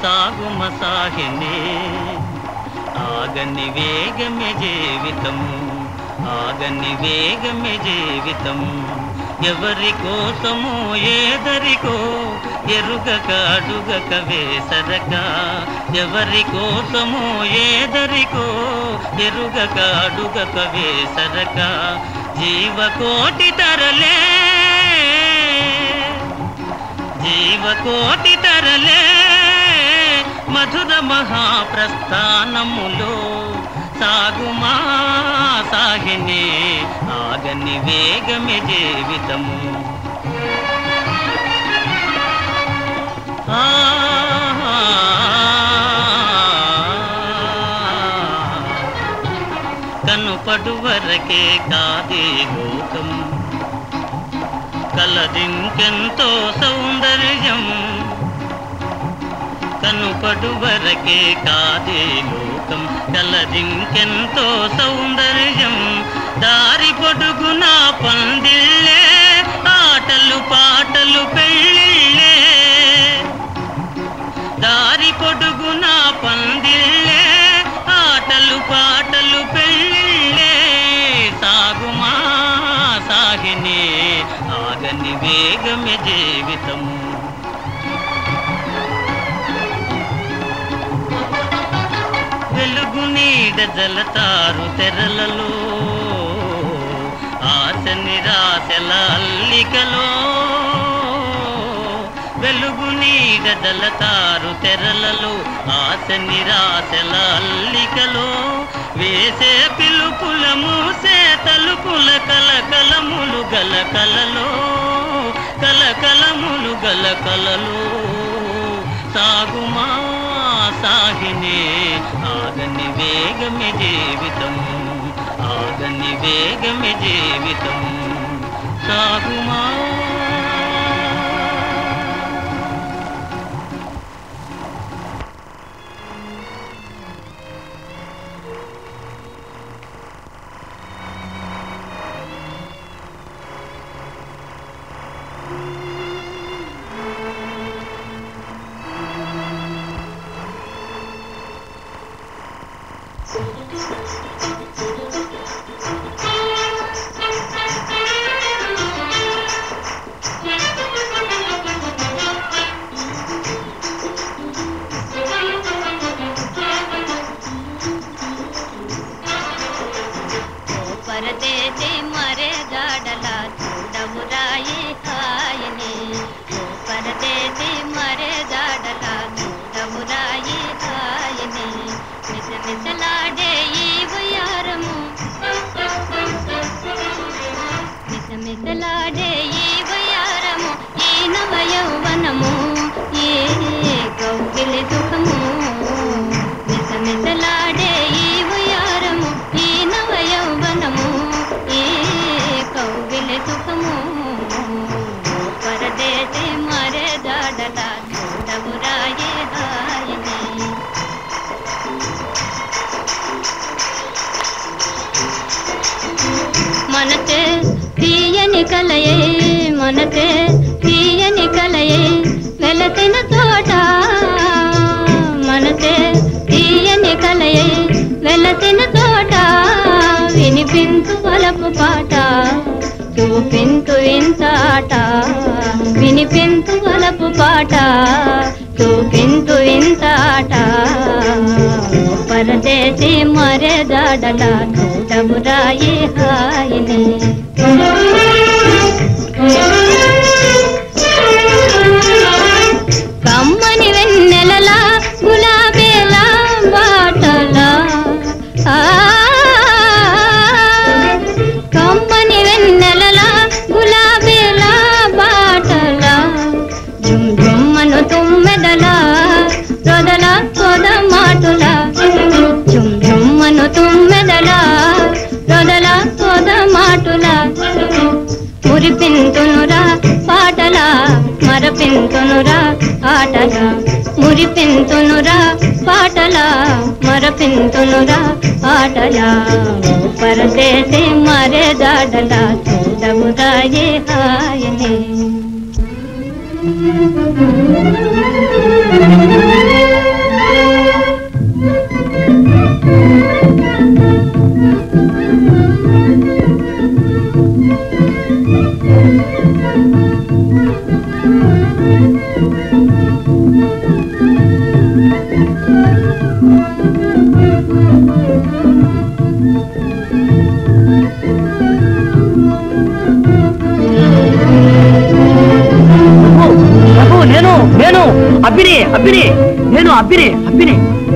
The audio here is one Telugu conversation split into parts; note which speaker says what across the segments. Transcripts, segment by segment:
Speaker 1: సాగుమ సాహిని ఆగని వేగమే జీవితము ఆగని వేగమే జీవితము ఎవరి కోసమో ఏదరికో ఎరుగక అడుగక వేసరక ఎవరి కోసమో ఏదరికో ఎరుగక అడుగక వేసరక జీవకోటి తరలే జీవకోటి తరలే మధుర మహాప్రస్థానములో సాగుమా సాగిని ఆగని వేగమే జీవితము ఆ కనుపడు వరకే కాదే లోకం కలదింకెంతో సౌందర్యం కనుపడు వరకే కాదే లోకం కలదింకెంతో సౌందర్యం దారి పొడుగున పందిళ్ళే ఆటలు పాటలు పెళ్ళిళ్ళే దారి పొడుగున పందిళ్ళే ఆటలు పాటలు పెళ్ళిళ్ళే సాగుమా సాగిని ఆగని వేగమే జీవితము వెలుగు నీడ జలతారు తెరలలో ఆశ నిరాశల అల్లికలో వెలుగు నీడ జలతారు తెరలలో ఆశ నిరాశల అల్లికలో వేసే పిలుపుల మూసే తలుపుల కలకలములు గల కలలో కలకలములు గల కలలో సాగుమా సాగిని ఆగని వేగమి జీవితం ఆగని వేగమి జీవితం సాగుమా
Speaker 2: పరదేశి మరే జాడల చూడవు రాయి హాయని ఓ పరదేశి మరే జాడల చూడవు రాయి హాయని మిస మిసలాడే ఈ ఉయారము మిస మిసలాడే ఈ ఉయారము ఈ నవ యౌవనము ఏ కౌగిలి సుఖము మిస మిసలాడే ఈ ఉయారము ఈ నవ యౌవనము ఏ కౌగిలి సుఖము పరదేశి మరే దాడల చూడవు రాయే హాయని మనతే తీయని కలయే మనతే తీయని కలయే వెలసిన తోట మనతే తీయని కలయే వెలసిన తోట వినిపించు వలపు పాట చూపించు ఇంత ఆట వినిపించు వలపు పాట చూపించు ఇంత ఆట పరదేశి మరే దాడల చూడము రాయి హాయిని కమ్మని వెన్నెలల గులాబీల బాటల ఆ, కమ్మని వెన్నెలల గులాబీల బాటల జుమ్ జుమ్మను తుమ్మెదల రొదల సొద మాటుల జుమ్ జుమ్మను తుమ్మెదల రొదల సొద మాటుల మురిపింతునురా పాటల మరపింతునురా ఆటల మురిపింతునురా పాటల మరపింతునురా ఆటల పరదేశి మరే దాడల చూడమురాయే హాయని
Speaker 3: అబ్బిని అబ్బిని నేను అబ్బిని అబ్బిని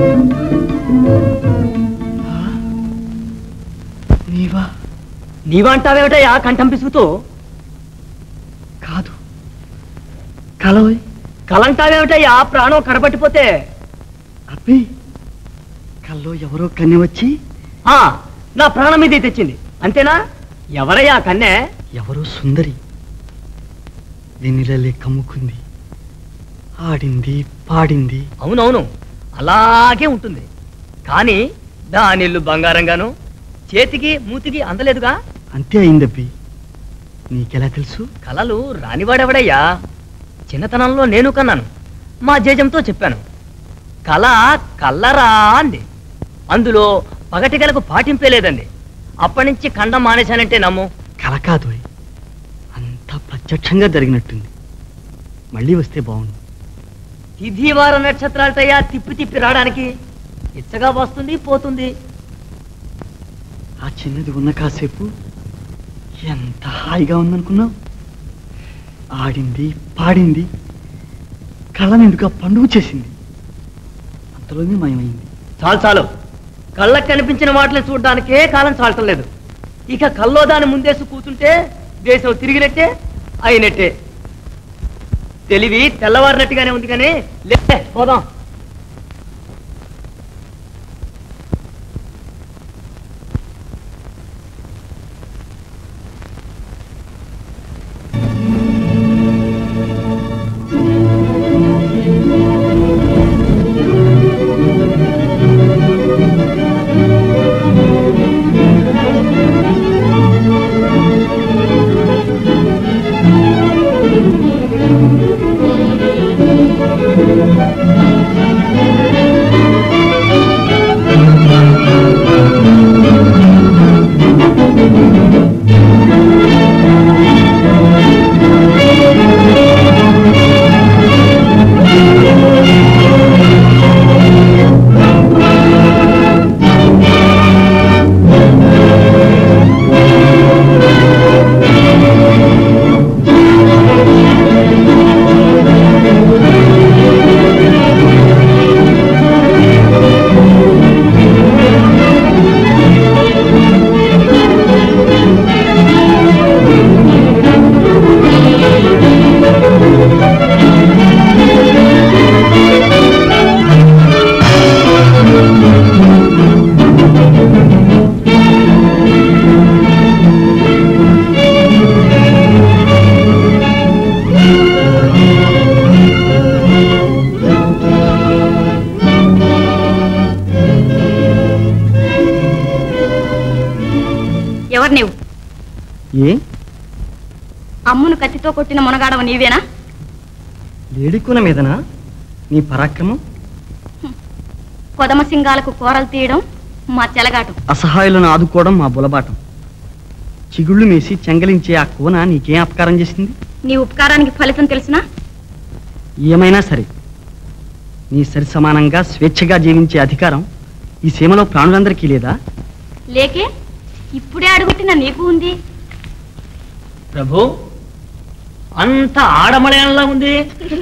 Speaker 3: నీవా నీవా అంటావేమిటయ్యా కంఠం పిసుగుతూ కాదు కలవై కలంటావేమిటయ్యా ప్రాణం కడపట్టిపోతే అబ్బి కల్లో ఎవరో కన్నె వచ్చి ఆ నా ప్రాణం మీదే తెచ్చింది అంతేనా ఎవరయ్యా ఆ కన్నె ఎవరో సుందరి వెన్నెలలే కమ్ముకుంది ఆడింది పాడింది అవునవును అలాగే ఉంటుంది కానీ దానిల్లు బంగారంగాను చేతికి మూతికి అందలేదుగా అంతే అయిందబ్బి నీకెలా తెలుసు కలలు రానివాడెవడయ్యా చిన్నతనంలో నేను కన్నాను మా జేజంతో చెప్పాను కళ కల్లరా అంది అందులో పగటి కలకు పాటింపే లేదండి అప్పటి నుంచి కండం మానేశానంటే నమ్ము కల కాదు అంతా ప్రత్యక్షంగా జరిగినట్టుంది మళ్ళీ వస్తే బాగుండు తిథివార నక్షత్రాలటయ్యా తిప్పి తిప్పి రావడానికి ఇచ్చగా వస్తుంది పోతుంది ఆ చిన్నది ఉన్న కాసేపు ఎంత హాయిగా ఉందనుకున్నావు ఆడింది పాడింది కళ్ళనెందుకు పండుగ చేసింది అంతలోనే మాయమైంది చాలు చాలు కళ్ళకు కనిపించిన వాటిని చూడడానికే కాలం చాలటం లేదు ఇక కల్లో దాని ముందేసి కూర్చుంటే దేశం తిరిగినట్టే అయినట్టే తెలివి తెల్లవారినట్టుగానే ఉంది కానీ లే పోదాం
Speaker 2: ఎవరు నీవు
Speaker 3: ఏ
Speaker 2: అమ్మును కత్తితో కొట్టిన మునగాడవ నీవేనా
Speaker 3: లేడికున మీదనా నీ పరాక్రమం
Speaker 2: కొదమ సింగాలకు కూరలు తీయడం మా చెలగాటం
Speaker 3: అసహాయులను ఆదుకోవడం మా బులబాటం చిగుళ్ళు మేసి చెంగలించే ఆ కోన నీకేం అపకారం చేసింది
Speaker 2: నీ ఉపకారానికి ఫలితం తెలిసినా
Speaker 3: ఏమైనా సరే నీ సరి సమానంగా స్వేచ్ఛగా జీవించే అధికారం ఈ సీమలో ప్రాణులందరికీ లేదా
Speaker 2: లేకే ఇప్పుడే అడుగుట్టిన నీకు ఉంది
Speaker 3: ప్రభు అంత ఆడమలయంలా ఉంది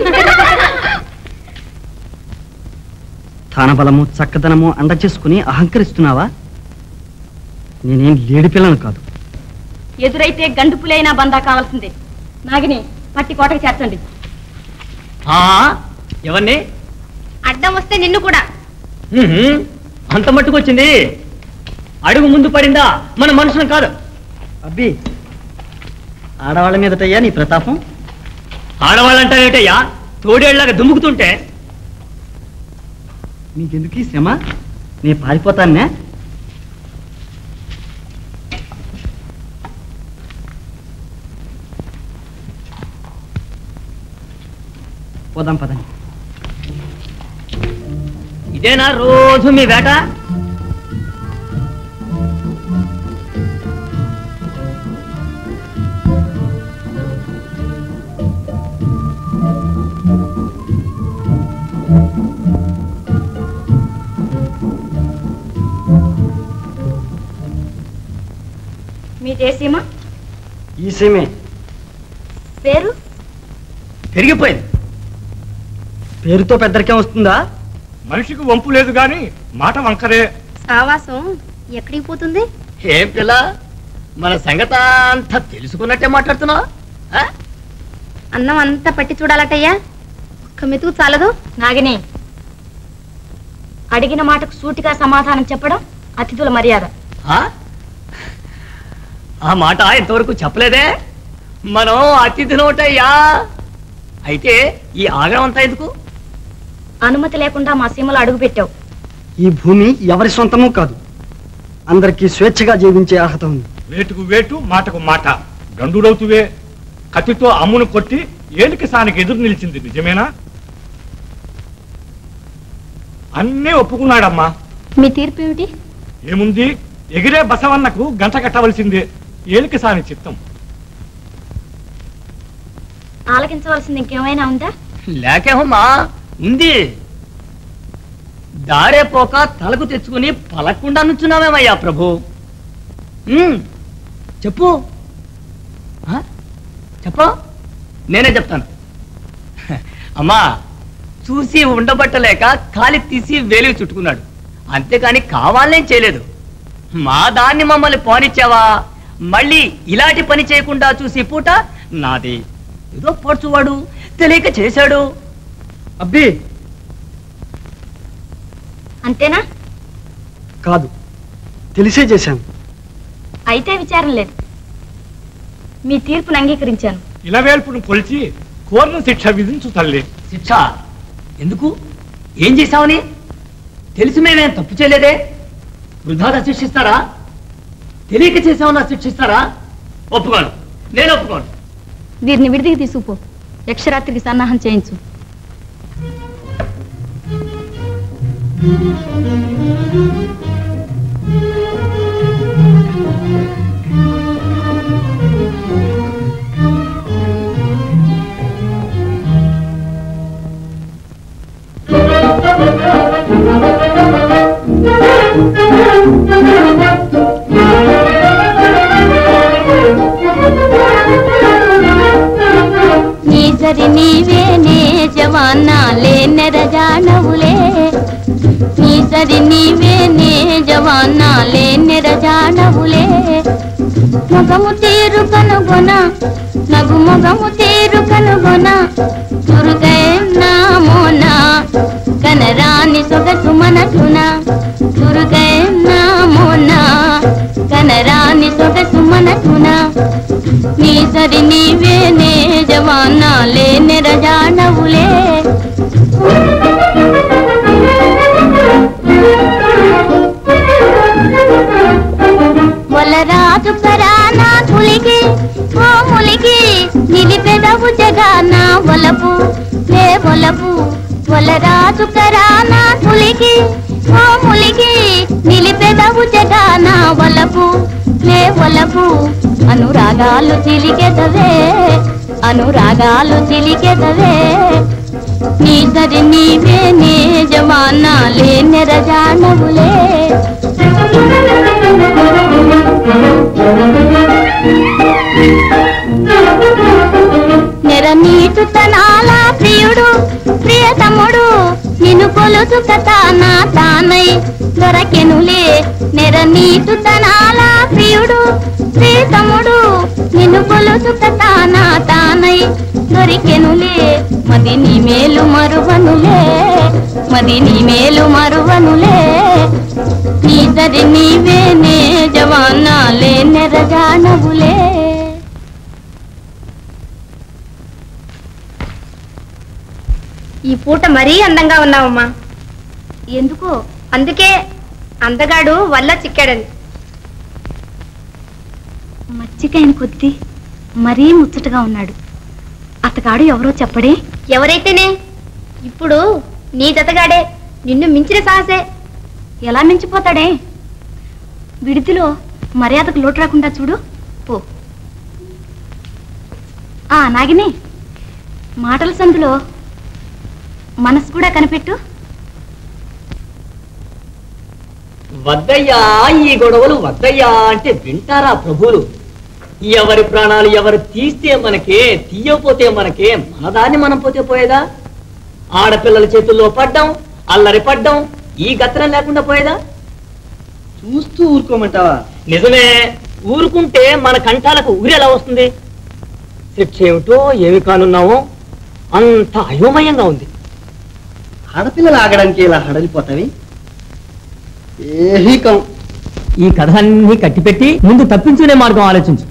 Speaker 3: స్థానబలము చక్కదనము అండ చేసుకుని అహంకరిస్తున్నావా నేనేం లేడి పిల్లను కాదు
Speaker 2: ఎదురైతే గండు పులైనా బందా కావాల్సిందే నాగిని పట్టి కోటకి చేర్చండి
Speaker 3: ఎవరిని
Speaker 2: అడ్డం వస్తే నిన్ను కూడా
Speaker 3: అంత మట్టుకొచ్చింది అడుగు ముందు పడిందా మన మనుషులం కాదు అబ్బి ఆడవాళ్ళ మీదటయ్యా నీ ప్రతాపం ఆడవాళ్ళంటావేటయ్యా తోడేళ్ళగా దుమ్ముకుతుంటే నీకెందుకు ఈ శ్రమ నేను పారిపోతానే పోదాం పదండి ఇదేనా రోజు మీ వేట
Speaker 2: మీ దేశీమ
Speaker 3: ఈ సీమే
Speaker 2: పేరు
Speaker 3: పెరిగిపోయింది పేరుతో పెద్దరికం వస్తుందా
Speaker 4: మనిషికి వంపు లేదు గాని మాట వంకరే
Speaker 5: సావాసం ఎక్కడికి పోతుంది
Speaker 6: ఏం పిల్ల మన సంగత అంతా తెలుసుకున్నట్టే మాట్లాడుతున్నావు
Speaker 5: అన్నం అంతా పట్టి చూడాలటయ్యా ఒక్క మెతుకు చాలదు
Speaker 2: నాగిని అడిగిన మాటకు సూటిగా సమాధానం చెప్పడం అతిథుల మర్యాద
Speaker 6: ఆ మాట ఇంతవరకు చెప్పలేదే మనం అతిథి నోటయ్యా అయితే ఈ ఆగ్రహం అంతా ఎందుకు
Speaker 2: అనుమతి లేకుండా మా సీమలో అడుగుపెట్టావు
Speaker 3: ఈ భూమి ఎవరి సొంతము కాదు అందరికీ స్వేచ్ఛగా జీవించే అర్హత ఉంది
Speaker 4: వేటుకు వేటు మాటకు మాట గండుడవుతువే కత్తితో అమ్మును కొట్టి ఏలికి సానికి ఎదురు నిలిచింది నిజమేనా అన్నీ ఒప్పుకున్నాడమ్మా
Speaker 2: మీ తీర్పు ఏమిటి
Speaker 4: ఏముంది ఎగిరే బసవన్నకు గంట కట్టవలసిందే ఏలికి సాని చిత్తం
Speaker 2: ఆలకించవలసింది ఇంకేమైనా ఉందా
Speaker 6: లేకేమమ్మా ఉంది దారే పోక తలకు తెచ్చుకుని పలకుండా నుంచున్నామేమయ్యా ప్రభు ఉమ్, చెప్పు ఆ? చెప్పు నేనే చెప్తాను అమ్మా చూసి ఉండబట్టలేక కాలి తీసి వేలికి చుట్టుకున్నాడు అంతేకాని కావాలనేం చేయలేదు మా దాన్ని మమ్మల్ని పోనిచ్చావా మళ్ళీ ఇలాంటి పని చేయకుండా చూసి పూట నాది ఏదో పడుచువాడు తెలియక చేశాడు
Speaker 3: అబ్బి
Speaker 2: అంతేనా
Speaker 3: కాదు తెలిసే చేశాను
Speaker 2: అయితే విచారం లేదు మీ తీర్పును అంగీకరించాను
Speaker 4: ఇలవేల్పును కొలిచి కోరిన శిక్ష విధించు తల్లి
Speaker 6: శిక్ష ఎందుకు ఏం చేశావని తెలిసి మేమేం తప్పు చేయలేదే వృధాగా శిక్షిస్తారా తెలియక చేసామన్నా శిక్షిస్తారా ఒప్పుకోను నేను ఒప్పుకోను
Speaker 2: వీరిని విడిదికి తీసుకుపో యక్షరాత్రికి సన్నాహం చేయించు
Speaker 7: నీసరి నీవేనే జవానా లేనెర జానవులే నీసరి నీవేనే జవానా లేనెర జానవులే మొగము తీరు కనుగొన నగు మొగము తీరు కనుగొన దుర్గయన్నా మోనా కనరాని సొగసు మనసున దుర్గయన్నా మోనా కనరాని సొగసు మనసున నీ సరి నీవేనే జవానా లేని రజానవులే వలరాజు కరానా తులికి ఓ ములికి నిలిపెదవు జగానా వలపు లే వలపు వలరాజు కరానా తులికి ఓ ములికి నిలిపెదవు జగానా వలపు లే వలపు అనురాగాలు చిలికెదవే అనురాగాలు చిలికెదవే నీ సరి నీవే నే జవానా లేని రజానవులే నెర నీటు తనాల ప్రియుడు ప్రియతముడు నిన్ను కొలుసు తానా తానై దొరకెనులే నెర నీటు తనాల ప్రియుడు ప్రియతముడు నిన్ను కొలుసు తానా తానై దొరికెనులే మది నీ మేలు మరువనులే మది నీ మేలు మరువనులే నీ సరి నీవే నే జవానా లేని రజానవులే
Speaker 5: ఈ పూట మరీ అందంగా ఉన్నావమ్మా
Speaker 2: ఎందుకో
Speaker 5: అందుకే అందగాడు వల్ల చిక్కాడని
Speaker 2: మచ్చికైన కొద్దీ మరీ ముచ్చటగా ఉన్నాడు అతగాడు ఎవరో చెప్పడే
Speaker 5: ఎవరైతేనే ఇప్పుడు నీ జతగాడే నిన్ను మించిన సాహసే
Speaker 2: ఎలా మించిపోతాడే విడిదిలో మర్యాదకు లోటు రాకుండా చూడు పో ఆ నాగిని మాటల సందులో మనసు కూడా కనిపెట్టు
Speaker 6: వద్దయ్యా ఈ గొడవలు వద్దయ్యా అంటే వింటారా ప్రభువులు ఎవరి ప్రాణాలు ఎవరు తీస్తే మనకే తీయకపోతే మనకే మన దాన్ని మనం పోతే పోయేదా ఆడపిల్లల చేతుల్లో పడ్డం అల్లరి పడ్డం ఈ గత్రం లేకుండా పోయేదా
Speaker 3: చూస్తూ ఊరుకోమంటావా
Speaker 6: నిజమే ఊరుకుంటే మన కంఠాలకు ఊరి ఎలా వస్తుంది శిక్ష ఏమిటో ఏమి కానున్నామో అంత అయోమయంగా ఉంది
Speaker 3: ఆడపిల్లలు ఆగడానికి ఇలా హడలిపోతావి ఏహీ కం
Speaker 6: ఈ కథాన్ని కట్టిపెట్టి ముందు తప్పించుకునే మార్గం ఆలోచించు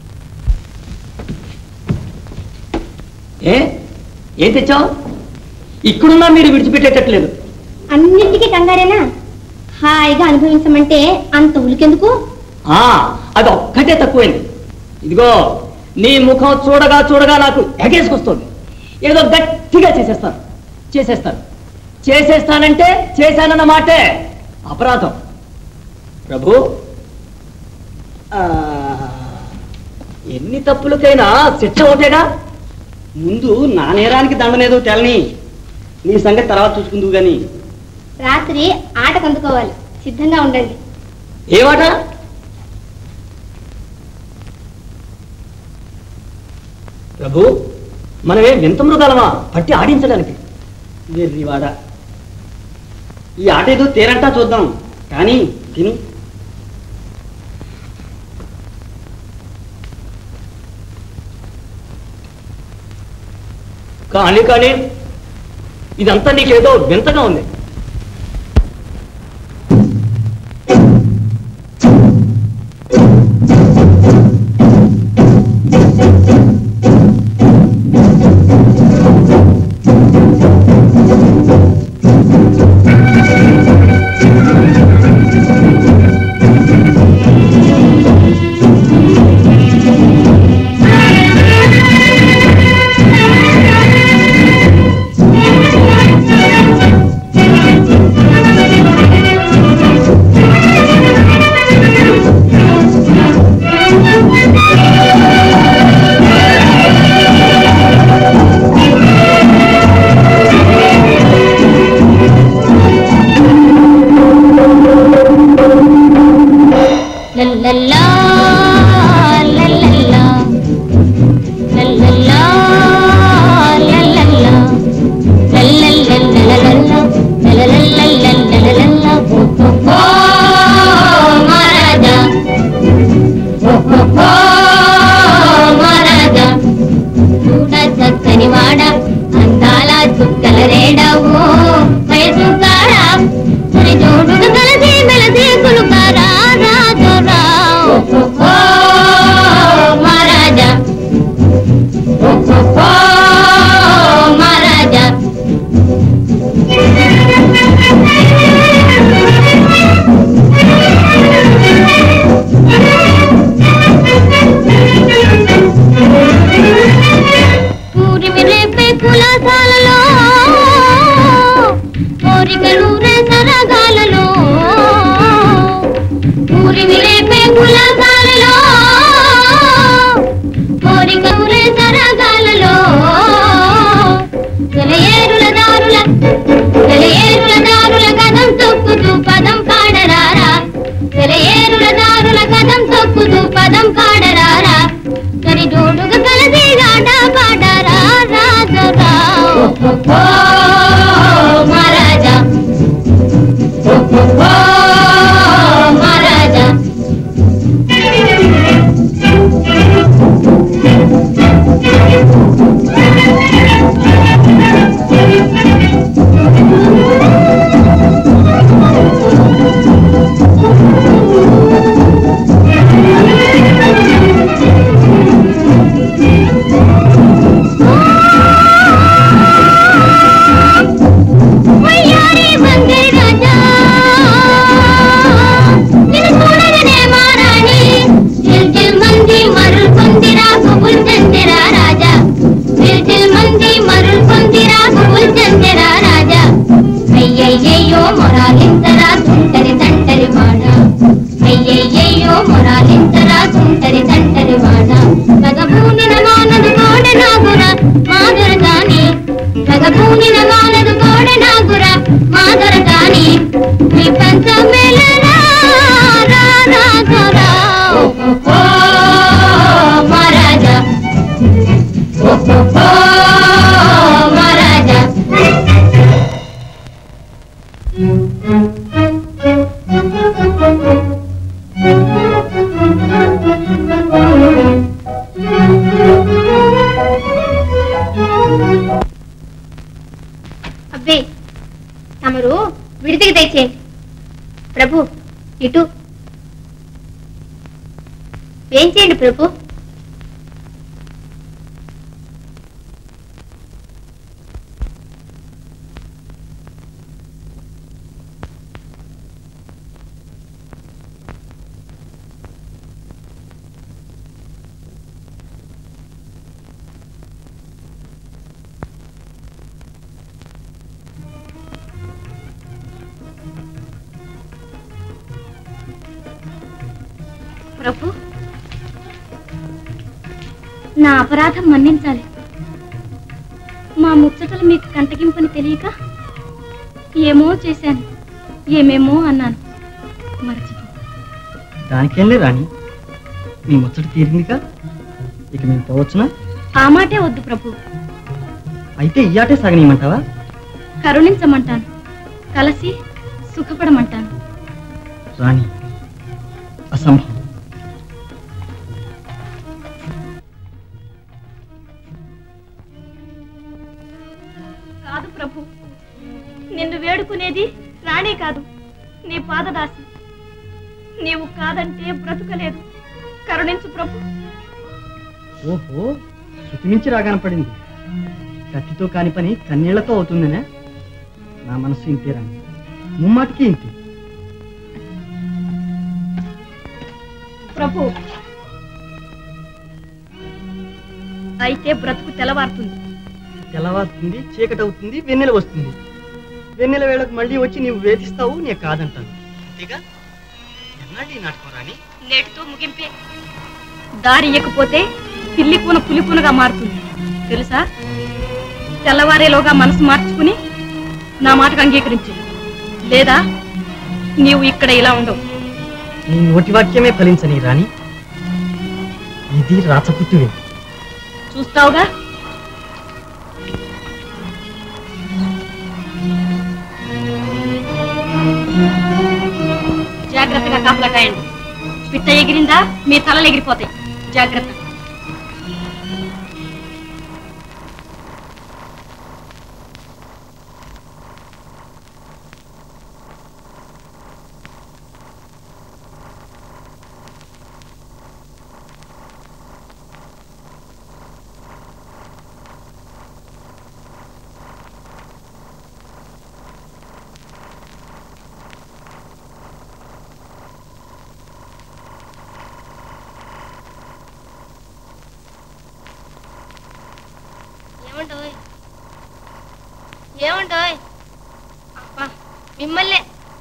Speaker 6: ఏ ఏం తెచ్చావు ఇక్కడున్నా మీరు విడిచిపెట్టేటట్లేదు
Speaker 5: అన్నింటికి కంగారేనా హాయిగా అనుభవించమంటే అంత ఉలికెందుకు
Speaker 6: ఆ అది ఒక్కటే తక్కువైంది ఇదిగో నీ ముఖం చూడగా చూడగా నాకు ఎగేసుకొస్తుంది ఏదో గట్టిగా చేసేస్తాను చేసేస్తాను చేసేస్తానంటే చేశానన్న మాటే అపరాధం ప్రభు ఆ, ఎన్ని తప్పులకైనా శిక్ష ఒకటేగా
Speaker 3: ముందు నా నేరానికి దండనేదో తెలని నీ సంగతి తర్వాత చూసుకుందువు గాని
Speaker 5: రాత్రి ఆటకు అందుకోవాలి సిద్ధంగా ఉండండి
Speaker 6: ఏమాట ప్రభు మనమే వింత మృగాలమా పట్టి ఆడించడానికి
Speaker 3: వెర్రివాడ ఈ ఆట ఏదో తేరంటా చూద్దాం కానీ తిను
Speaker 6: కానీ కానీ ఇదంతా నీకేదో వింతగా ఉంది
Speaker 7: లల్లల్లా, లల్లల్లా. లల్లల్లా, లల్లల్లా. లల్లల్లల్లలలల్లా, లలలల్లల్లలలల్లా. ఓ మహారాజా. ఓ మహారాజా. చూడ చక్కని వాడ అందాల చుక్కల రేడవు వయసుకారా మరి జోడుగా కలిసి మెలసి కులుకారా రాజురా ఓ మహారాజా ఓ మహారాజా ఊరిమి రేపే కులసాలలో కోరికలు రే సరగాలలో ఊరిమి రేపే కులసాలలో కోరికలు రే సరగాలలో సెలయేరుల దారుల సెలయేరుల దారుల కథం తొక్కుతూ పదం పాడరారా సెలయేరుల దారుల కథం తొక్కుతూ పదం పాడరారా సరి జోడుగా కలిసి గాట పాడరా రాజరా ఓ మహారాజా ఓ మహారాజా
Speaker 5: అబ్బే తమరు విడిదికి తెచ్చేయండి ప్రభు ఇటు వేయించేయండి ప్రభు
Speaker 2: ప్రభు నా అపరాధం మన్నించాలి మా ముచ్చటలు మీకు కంటగింపని తెలియక ఏమో చేశాను ఏమేమో అన్నాను మర్చిపో
Speaker 3: దానికేంలే రాణి నీ ముచ్చట తీరిందిగా ఇక మేము పోవచ్చునా
Speaker 2: ఆ మాటే వద్దు ప్రభు
Speaker 3: అయితే ఈ ఆటే సాగనీయమంటావా
Speaker 2: కరుణించమంటాను కలిసి సుఖపడమంటాను
Speaker 3: రాణి అసంభవం
Speaker 2: కాదు ప్రభు నిన్ను వేడుకునేది రాణి కాదు నీ పాదదాసి నీవు కాదంటే బ్రతుకలేదు కరుణించు ప్రభు
Speaker 3: ఓహో శృతిమించి రాగాన పడింది కత్తితో కాని పని కన్నీళ్లతో అవుతుందనే నా మనసు ఇంతే రాణి ముమ్మాటికి ఇంతే
Speaker 2: ప్రభు అయితే బ్రతుకు తెల్లవారుతుంది
Speaker 3: తెల్లవారుతుంది చీకటి అవుతుంది వెన్నెల వస్తుంది వెన్నెల వేళకు మళ్ళీ వచ్చి నీవు వేధిస్తావు నేను కాదంటాను అంతేగా ఎన్నాళ్ళు ఈ నాటకం రాణి
Speaker 2: నేటితో ముగింపే దారి ఇయ్యకపోతే పిల్లి కూన పులి కూనగా మారుతుంది తెలుసా తెల్లవారేలోగా మనసు మార్చుకుని నా మాటకు అంగీకరించు లేదా నీవు ఇక్కడ ఇలా ఉండవు
Speaker 3: నీ నోటి వాక్యమే ఫలించని రాణి ఇది రాచపుత్తువే
Speaker 2: చూస్తావుగా జాగ్రత్తగా కాపలా కాయండి పిట్ట ఎగిరిందా మీ తలలు ఎగిరిపోతాయి జాగ్రత్త
Speaker 5: ఏమంటోయ్ ఏమంటోయ్ అబ్బా మిమ్మల్ని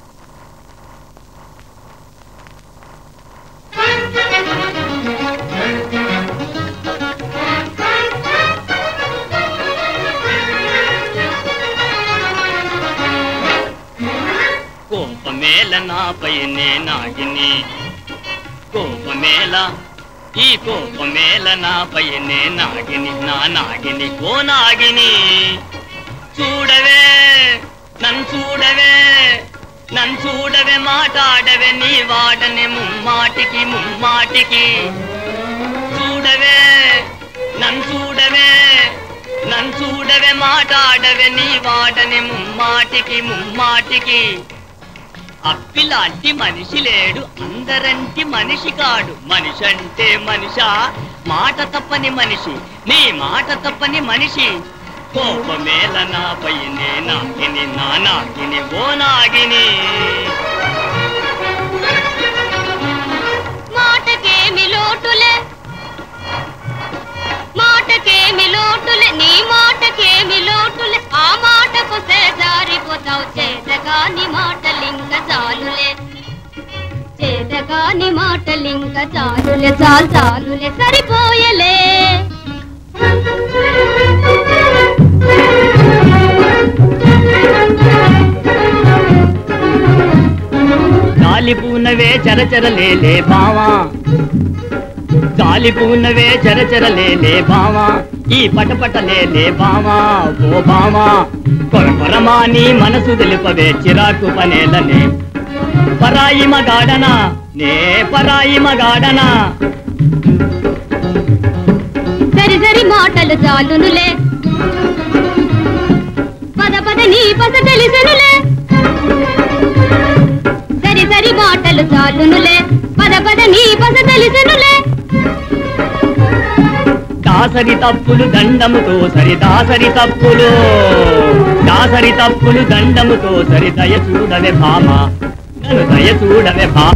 Speaker 1: కోపమేల నాపై నే నాగిని కోపమేల ఈ కోపమేల నాపై నే నాగిని నా నాగిని కో నాగిని చూడవే నన్ను చూడవే నన్ను చూడవే మాటాడవే నీ వాడని ముమ్మాటికి ముమ్మాటికి చూడవే నన్ను చూడవే నన్ను చూడవే మాటాడవే నీ వాడని ముమ్మాటికి ముమ్మాటికి అప్పిలాంటి మనిషి లేడు అందరంటి మనిషి కాడు మనిషి అంటే మనిషా మాట తప్పని మనిషి నీ మాట తప్పని మనిషి కోపమేల నాపై నే నాగిని నా నాగిని ఓ నాగిని
Speaker 5: మాటకేమి లోటులే మాటకేమి లోటులే నీ మాటకేమి లోటులే ఆ మాటకు జారిపోతావు చేతగాని మాటలింక చాలులే చేతగాని మాటలింక చాలులే చాలు చాలులే సరిపోయలే
Speaker 1: గాలిపూనవే చరచరలేలే బావా గాలిపూనవే చరచరలేలే బావా ఈ పటపటలేలే బావా ఓ బావా కొరకొరమా నీ మనసు తెలుపవే చిరాకు పనేలనే పరాయి మగాడనా నే పరాయి మగాడనా
Speaker 5: సరి సరి మాటలు చాలునులే పద పద
Speaker 7: నీ పస తెలిసెనులే సరి సరి మాటలు చాలునులే పద పద నీ పస తెలిసెనులే
Speaker 1: దాసరి తప్పులు దండముతో సరి దాసరి తప్పులు దాసరి తప్పులు దండముతో సరి దయ చూడవే భామ నన్ను దయ చూడవే భామ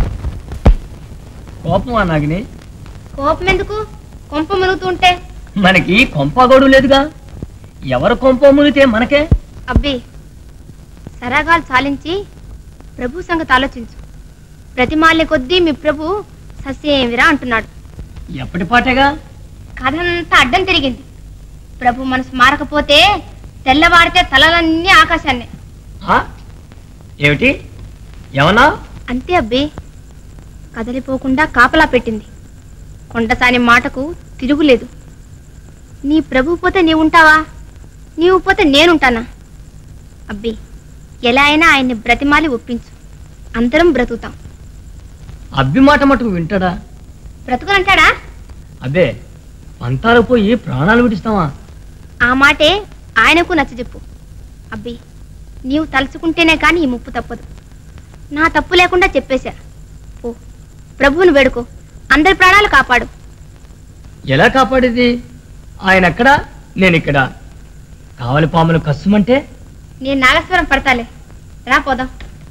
Speaker 6: కోపమా నాగిని
Speaker 5: కోపం ఎందుకు కొంప మునుగుతుంటే
Speaker 6: మనకి కొంపగోడు లేదుగా ఎవరు కొంప మునితే మనకే
Speaker 5: అబ్బి సరాగాలు చాలించి ప్రభు సంగతి ఆలోచించు ప్రతిమాల్ని కొద్దీ మీ ప్రభు సస్యేమిరా అంటున్నాడు
Speaker 6: ఎప్పటి పాటేగా
Speaker 5: కథంతా అడ్డం తిరిగింది ప్రభు మనసు మారకపోతే తెల్లవారితే తలలన్నీ ఆకాశాన్ని
Speaker 6: ఆ? ఏమిటి ఏమన్నా
Speaker 5: అంతే అబ్బి కదలిపోకుండా కాపలా పెట్టింది కొండసాని మాటకు తిరుగులేదు నీ ప్రభు పోతే నీవు ఉంటావా నీవు పోతే నేనుంటానా అబ్బి ఎలా అయినా ఆయన్ని బ్రతిమాలి ఒప్పించు అందరం బ్రతుకుతాం
Speaker 6: అబ్బి మాట మటుకు వింటాడా
Speaker 5: బ్రతుకునంటాడా
Speaker 6: అబ్బే పంతాలు పోయి ప్రాణాలు విడిస్తావా
Speaker 5: ఆ మాటే ఆయనకు నచ్చజెప్పు అబ్బి నీవు తలుచుకుంటేనే కానీ ఈ ముప్పు తప్పదు నా తప్పు లేకుండా చెప్పేశా ఓ ప్రభువుని వేడుకో అందరి ప్రాణాలు కాపాడు
Speaker 6: ఎలా కాపాడేది ఆయన ఎక్కడా నేను ఇక్కడ కావలి పాములు కస్సుమంటే
Speaker 5: నేను నాగస్వరం పడతాలే రా పోదాం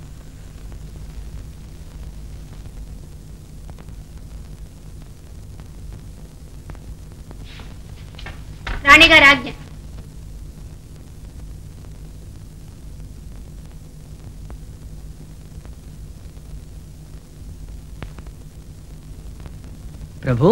Speaker 5: రాణిగారి ఆజ్ఞ
Speaker 6: ప్రభు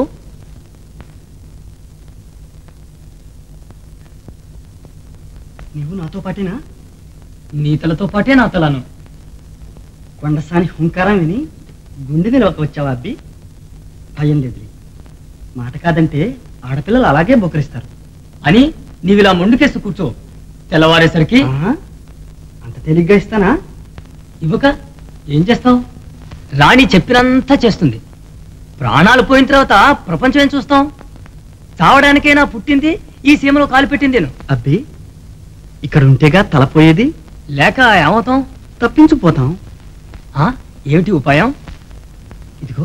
Speaker 3: నీవు నాతో పాటేనా
Speaker 6: నీ తలతో పాటే నా తలను
Speaker 3: కొండసాని హుంకారం విని గుండె నిలవక వచ్చావా అబ్బి భయం లేదులే మాట కాదంటే ఆడపిల్లలు అలాగే బొకరిస్తారు
Speaker 6: అని నీవిలా ముందుకేసి కూర్చో తెల్లవారేసరికి
Speaker 3: ఆ? అంత తేలిగ్గా ఇస్తానా
Speaker 6: ఇవ్వక ఏం చేస్తావు రాణి చెప్పినంతా చేస్తుంది ప్రాణాలు పోయిన తర్వాత ప్రపంచం ఏం చూస్తాం చావడానికైనా పుట్టింది ఈ సీమలో కాలు పెట్టింది నేను
Speaker 3: అబ్బి ఇక్కడ ఉంటేగా తలపోయేది
Speaker 6: లేక ఏమవుతాం
Speaker 3: తప్పించుకుపోతాం
Speaker 6: ఆ? ఏమిటి ఉపాయం
Speaker 3: ఇదిగో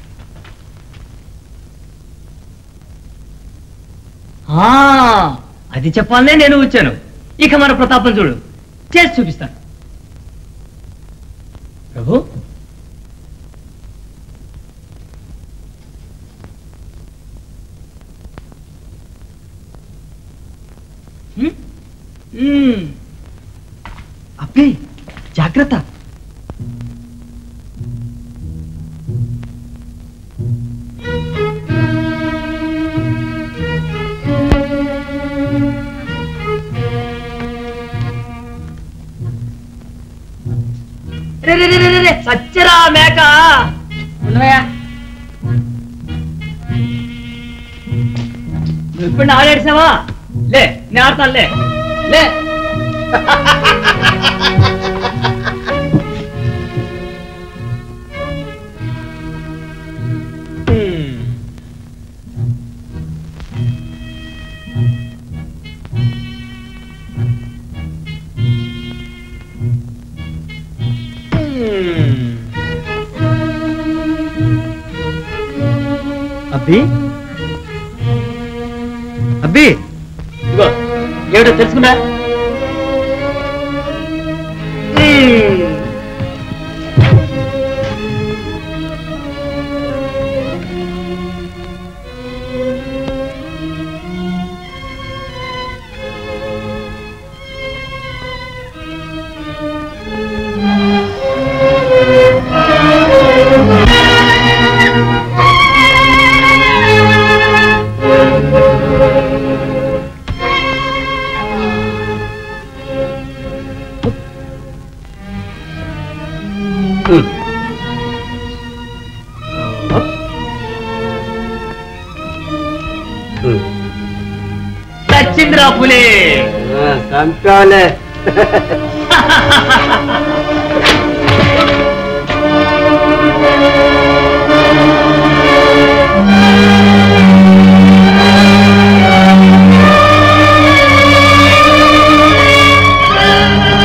Speaker 6: ఆ అది చెప్పాలనే నేను వచ్చాను ఇక మన ప్రతాపం చూడు చేసి చూపిస్తాను ప్రభు హ్మ్? హ్మ్.
Speaker 3: అబ్బి జాగ్రత్త
Speaker 6: రే, రే, రే, రే, రే, రే, సచ్చరా మేక ఉన్నవయ్యా నువ్వు ఇప్పుడు ఆడేసావా లే నేను ఆడతాను లే లే
Speaker 3: అబ్బి అబ్బి
Speaker 6: ఇదిగో ఏమిటో తెలుసుకున్నా సచ్చింద్రా పులే
Speaker 3: సంపాలే
Speaker 7: ఆ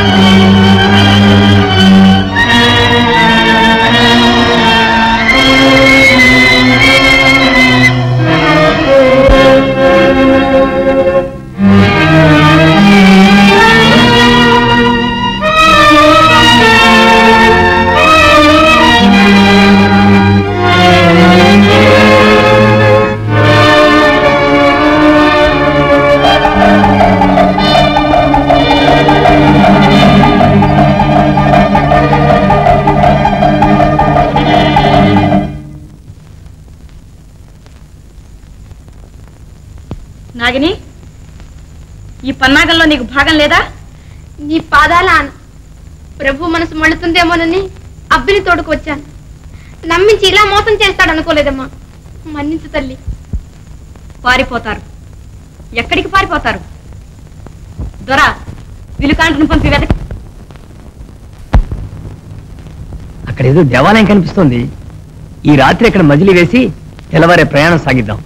Speaker 2: పన్నాగంలో నీకు భాగం లేదా
Speaker 5: నీ పాదాల ఆన ప్రభు మనసు మళ్ళుతుందేమోనని అబ్బిని తోడుకు వచ్చాను నమ్మించి ఇలా మోసం చేస్తాడు అనుకోలేదమ్మా మన్నించు తల్లి
Speaker 2: పారిపోతారు ఎక్కడికి పారిపోతారు దొరా విలుకాంటను పంపి వెతక
Speaker 6: అక్కడ ఏదో దేవాలయం కనిపిస్తోంది ఈ రాత్రి అక్కడ మజిలీ వేసి తెల్లవారే ప్రయాణం సాగిద్దాం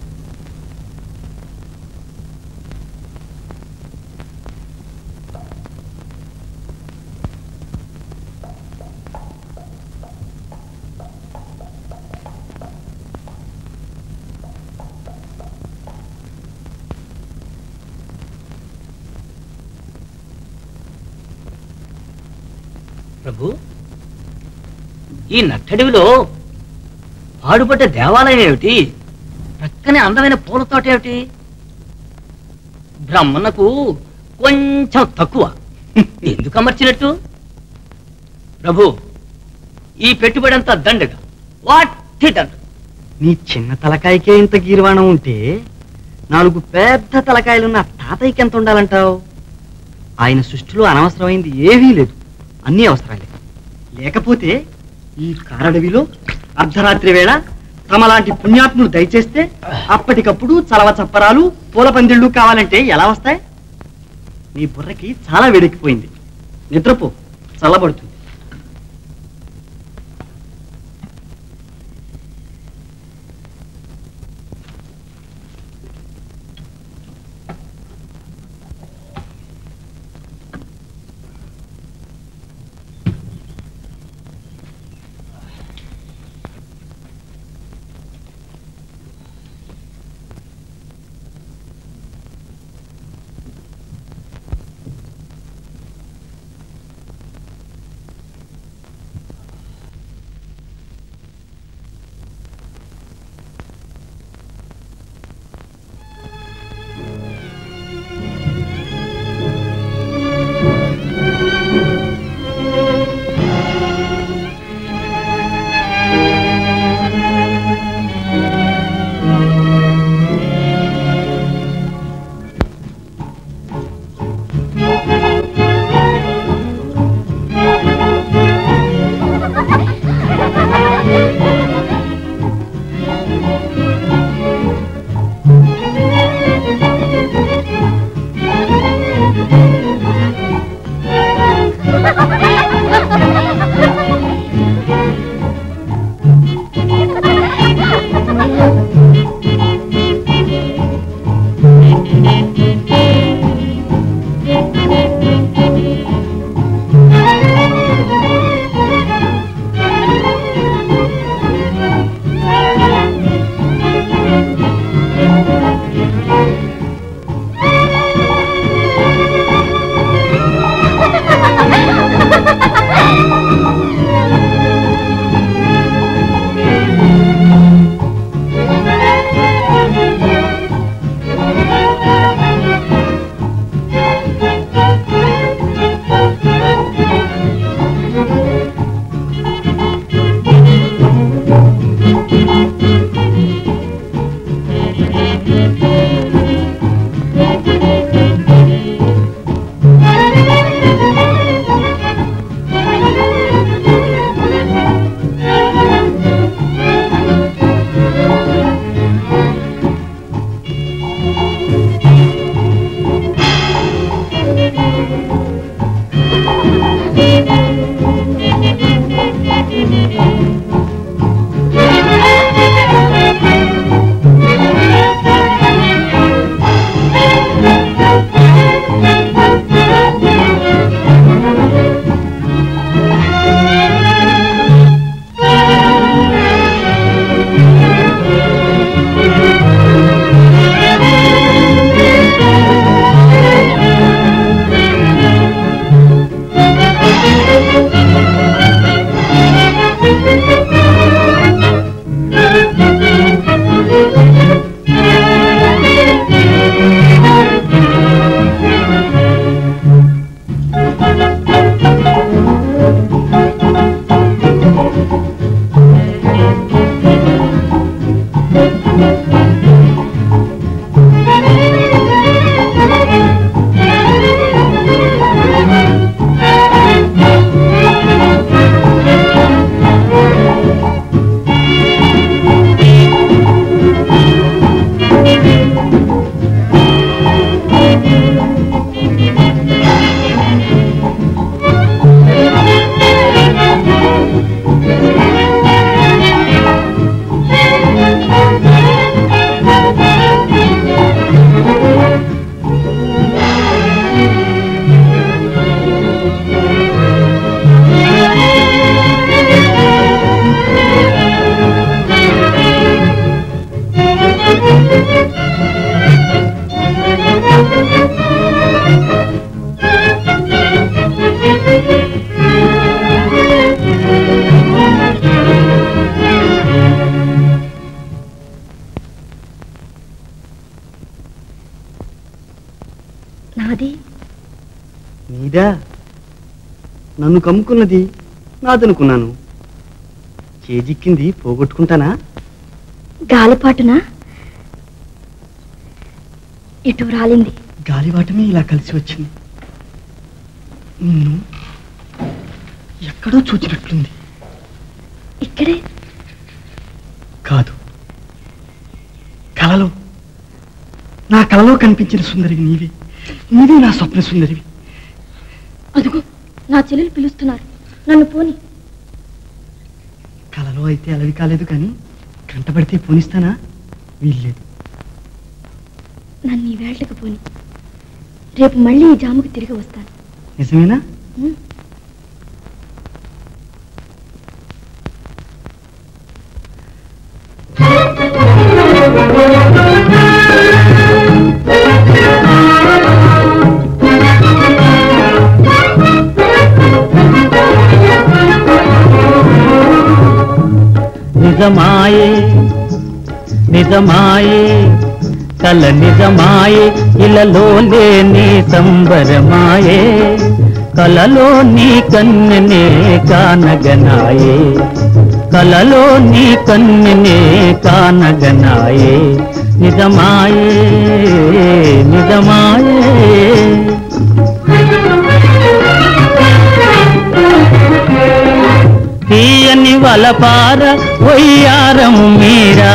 Speaker 6: ప్రభు ఈ నట్టడివిలో పాడుపడ్డ దేవాలయం ఏమిటి ప్రక్కనే అందమైన పూల తోట ఏమిటి బ్రహ్మణకు కొంచెం తక్కువ ఎందుకు అమర్చినట్టు ప్రభు ఈ పెట్టుబడి అంతా దండగా వాటి దండ
Speaker 3: నీ చిన్న తలకాయకే ఇంత గీర్వాణం ఉంటే నాలుగు పెద్ద తలకాయలున్న తాతయ్యకి ఎంత ఉండాలంటావు ఆయన సృష్టిలో అనవసరమైంది ఏమీ లేదు అన్నీ అవసరాలే లేకపోతే ఈ కారడవిలో అర్ధరాత్రి వేళ తమలాంటి పుణ్యాత్ములు దయచేస్తే అప్పటికప్పుడు చలవ చప్పరాలు పూల పందిళ్ళు కావాలంటే ఎలా వస్తాయి నీ బుర్రకి చాలా వేడెక్కిపోయింది నిద్రపో చల్లబడుతుంది ఇదా నన్ను కమ్ముకున్నది నాదనుకున్నాను చేజిక్కింది పోగొట్టుకుంటానా
Speaker 5: గాలిపాటున ఇటు రాలింది
Speaker 3: గాలివాటమే ఇలా కలిసి వచ్చింది నిన్ను ఎక్కడో చూచినట్లుంది
Speaker 5: ఇక్కడే
Speaker 3: కాదు కలలో నా కలలో కనిపించిన సుందరివి నీవే నీవే నా స్వప్న సుందరివి
Speaker 5: అదుగో నా చెల్లెలు పిలుస్తున్నారు నన్ను పోని
Speaker 3: కలలో అయితే అలవి కాలేదు కానీ కంటపడితే పోనిస్తానా వీల్లేదు
Speaker 5: నన్ను ఈ వేళకు పోని రేపు మళ్ళీ ఈ జాముకు తిరిగి వస్తాను
Speaker 3: నిజమేనా
Speaker 5: ఉం?
Speaker 6: నిజమాయే నిజమాయే కల నిజమాయే ఇలలో లేని సంబరమాయే కలలో నీ కన్నెనే కానగనాయే కలలో నీ కన్నెనే కానగనాయే నిజమాయే నిజమాయే తీయని వలపార ఒయ్యారము మీరా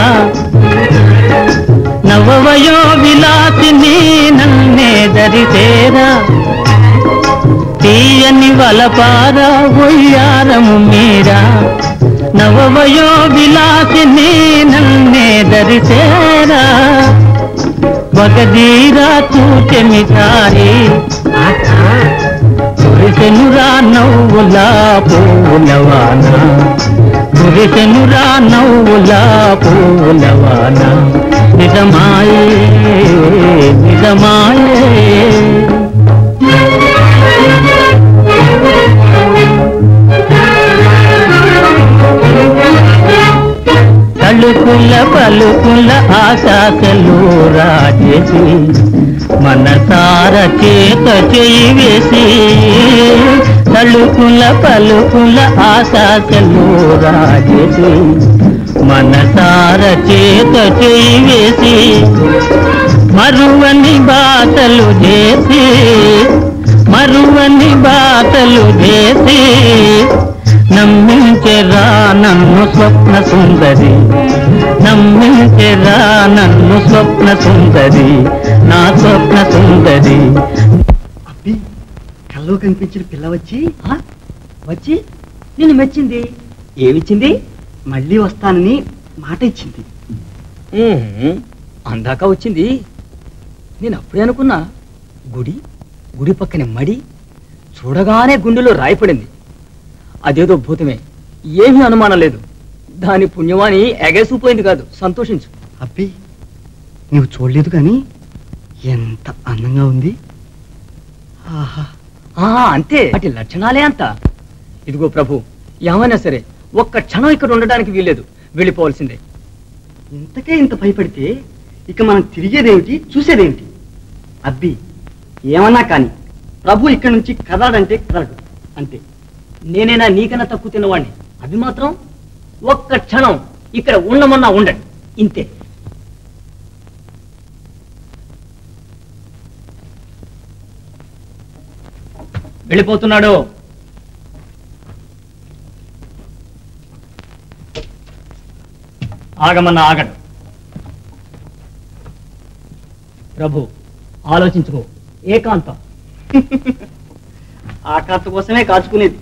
Speaker 6: నవవయో విలాసిని నన్నే దరితేరా తీయని వలపార ఒయ్యారము మీరా నవవయో విలాసిని నన్నే దరితేరా మగధీరా చూచెమిటారి కురిసెనురా నవ్వులా పూలవాన కురిసెనురా నవ్వులా పూలవాన నిజమాయే నిజమాయే తలుకుల పలుకుల ఆశాసలు రాజేసి మనసార చేత చేయి వేసి తలుకుల పలుకుల ఆశాసలు రాజేసి మనసార చేత చేయి వేసి మరువని బాటలు చేసి మరువని బాటలు చేసి నమ్మించెరా నన్ను స్వప్న సుందరి నమ్మించెరా నన్ను స్వప్న సుందరి నా స్వప్న సుందరి
Speaker 3: అబ్బి కల్లో కనిపించిన పిల్ల వచ్చి
Speaker 6: ఆ? వచ్చి నిన్ను మెచ్చింది ఏమిచ్చింది
Speaker 3: మళ్ళీ వస్తానని మాట ఇచ్చింది
Speaker 6: ఊహు, అందాక వచ్చింది నేను అప్పుడే అనుకున్నా గుడి గుడి పక్కనే మడి చూడగానే గుండెలో రాయపడింది అదేదో భూతమే ఏమీ అనుమానం లేదు దాని పుణ్యమాని ఎగేసిపోయింది కాదు సంతోషించు
Speaker 3: అబ్బి నీవు చూడలేదు కానీ ఎంత అందంగా ఉంది ఆహా
Speaker 6: ఆ అంతే వాటి లక్షణాలే అంత ఇదిగో ప్రభు ఏమైనా సరే ఒక్క క్షణం ఇక్కడ ఉండడానికి వీల్లేదు వెళ్ళిపోవాల్సిందే
Speaker 3: ఇంతకే ఇంత భయపడితే ఇక మనం తిరిగేదేమిటి చూసేదేమిటి అబ్బి ఏమన్నా కానీ ప్రభు ఇక్కడి నుంచి కదలడంటే కదలడు అంతే
Speaker 6: నేనైనా నీకన్నా తక్కువ తిన్నవాడిని అవి మాత్రం ఒక్క క్షణం ఇక్కడ ఉండమన్నా ఉండండి ఇంతే వెళ్ళిపోతున్నాడు ఆగమన్నా ఆగడు ప్రభు ఆలోచించుకో ఏకాంతం
Speaker 3: ఆ కాస్త కోసమే కాచుకునేది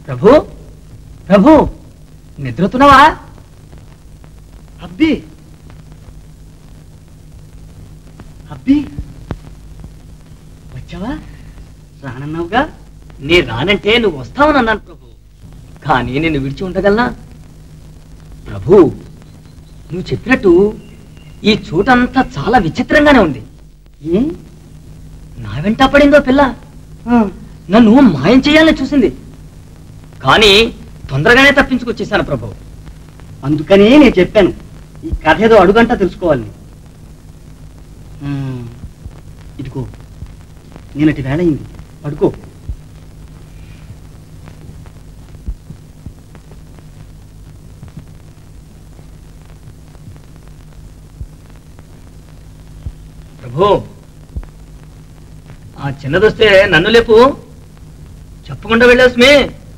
Speaker 6: ప్రభు ప్రభు నిద్రతున్నావా
Speaker 3: అబ్బి అబ్బి వచ్చావా రానన్నావుగా
Speaker 6: నీ రానంటే నువ్వు వస్తావని అన్నాను ప్రభు కానీ నిన్ను విడిచి ఉండగలనా ప్రభు నువ్వు చెప్పినట్టు ఈ చోటంతా చాలా విచిత్రంగానే ఉంది
Speaker 3: ఏ?
Speaker 6: నా వెంట పడిందో పిల్ల
Speaker 3: ఆ,
Speaker 6: నన్ను మాయం చేయాలని చూసింది కానీ తొందరగానే తప్పించుకొచ్చేసాను ప్రభు
Speaker 3: అందుకనే నేను చెప్పాను ఈ కథ ఏదో అడుగంటా తెలుసుకోవాలి ఆ, ఇదిగో నేనటి వేళ అయింది పడుకో
Speaker 6: ప్రభు ఆ చిన్నదొస్తే నన్ను లేపు చెప్పకుండా వెళ్ళేస్మే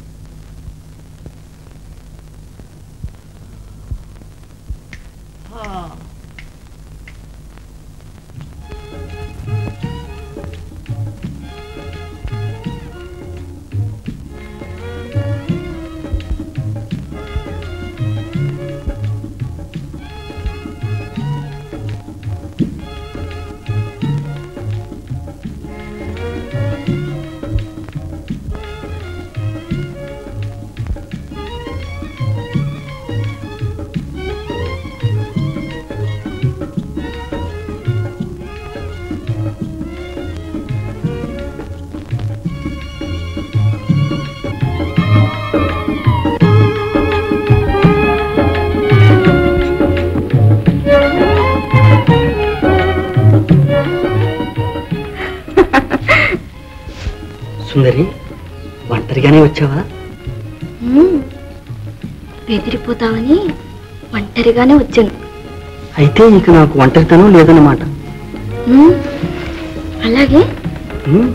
Speaker 3: సుందరి ఒంటరిగానే వచ్చావా
Speaker 5: మ్మ్. బెదిరిపోతావని ఒంటరిగానే వచ్చాను
Speaker 3: అయితే ఇక నాకు ఒంటరితనం లేదన్నమాట
Speaker 5: మ్మ్. అలాగే
Speaker 3: ఉమ్.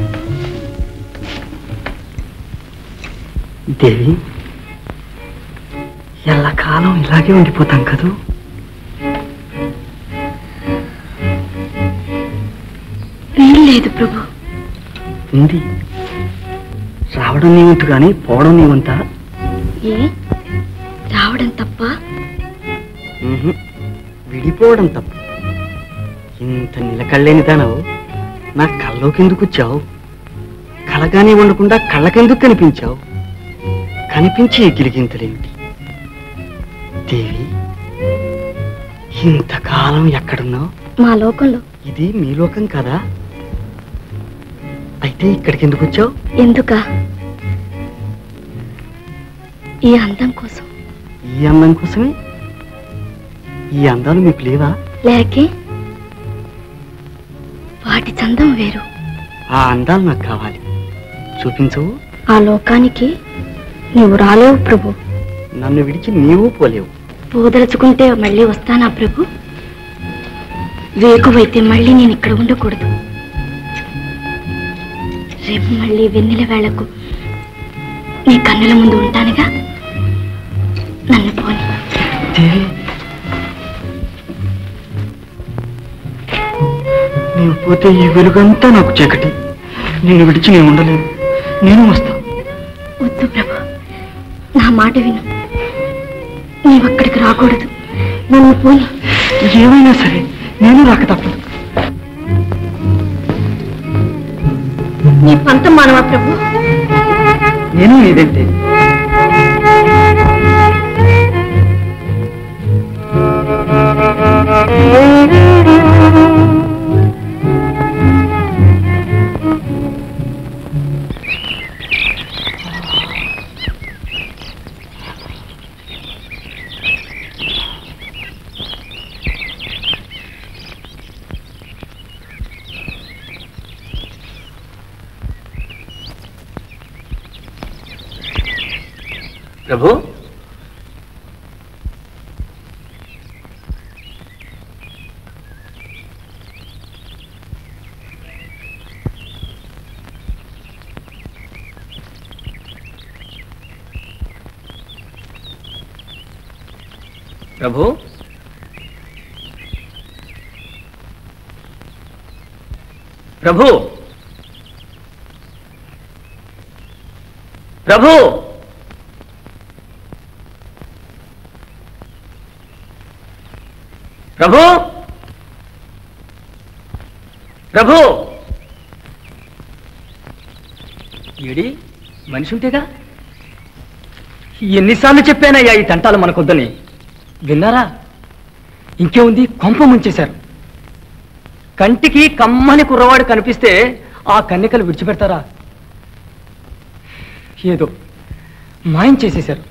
Speaker 3: దేవి ఎల్లకాలం ఇలాగే ఉండిపోతాం కదూ
Speaker 5: వీలు లేదు ప్రభు
Speaker 3: ఉంది రావడం నీ వంతు కానీ పోవడం నీ వంతా
Speaker 5: ఏ రావడం తప్ప
Speaker 3: ఉహు. విడిపోవడం తప్ప ఇంత నిలకళ్ళేని దానవు నా కల్లోకెందుకు వచ్చావు కలగానే ఉండకుండా కళ్ళకెందుకు కనిపించావు కనిపించి గిలిగింతలేమిటి దేవి ఇంతకాలం ఎక్కడున్నావు
Speaker 5: మా లోకంలో
Speaker 3: ఇది మీ లోకం కదా అయితే ఇక్కడికి ఎందుకు వచ్చావు
Speaker 5: ఎందుక ఈ అందం కోసం
Speaker 3: ఈ అందం కోసమే ఈ అందాలు మీకు లేవా
Speaker 5: లేకే వాటి చందం వేరు
Speaker 3: ఆ అందాలు నాకు కావాలి చూపించవు
Speaker 5: ఆ లోకానికి నీవు రాలేవు ప్రభు
Speaker 3: నన్ను విడిచి నీవు పోలేవు
Speaker 5: పోదలుచుకుంటే మళ్ళీ వస్తానా ప్రభు వేకువైతే మళ్ళీ నేను ఇక్కడ ఉండకూడదు రేపు మళ్ళీ వెన్నెల వేళకు నీ కన్నుల ముందు ఉంటానుగా నన్ను పోని
Speaker 3: దేవి నీవు పోతే ఈ వెలుగంతా నాకు చీకటి నిన్ను విడిచి నేను ఉండలేను నేను వస్తా
Speaker 5: వద్దు ప్రభు నా మాట విను నీవక్కడికి రాకూడదు నన్ను పోని
Speaker 3: ఏమైనా సరే నేను రాక తప్పదు
Speaker 5: నీ పంతం మానవా ప్రభు
Speaker 3: నేను నీదంటే
Speaker 6: ప్రభు ప్రభు ప్రభు ప్రభు ప్రభు ప్రభు ఏడి మనిషి ఉంటేగా ఎన్నిసార్లు చెప్పానయ్యా ఈ తంటాలు మనకొద్దని విన్నారా ఇంకేముంది కొంప ముంచేశారు కంటికి కమ్మని కుర్రవాడు కనిపిస్తే ఆ కన్నికలు విడిచిపెడతారా ఏదో మాయం చేసేశారు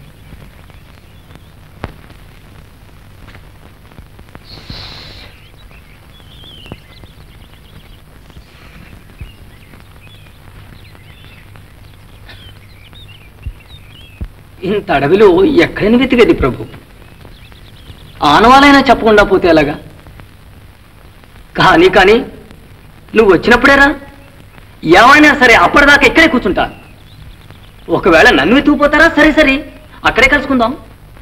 Speaker 6: ఇంత అడవిలో ఎక్కడని వెతికేది ప్రభు ఆనవాలైనా చెప్పకుండా పోతే ఎలాగా కానీ కానీ నువ్వు వచ్చినప్పుడేరా ఏమైనా సరే అప్పటిదాకా ఇక్కడే కూర్చుంటా ఒకవేళ నన్ను వెతుకుపోతారా సరే సరే అక్కడే కలుసుకుందాం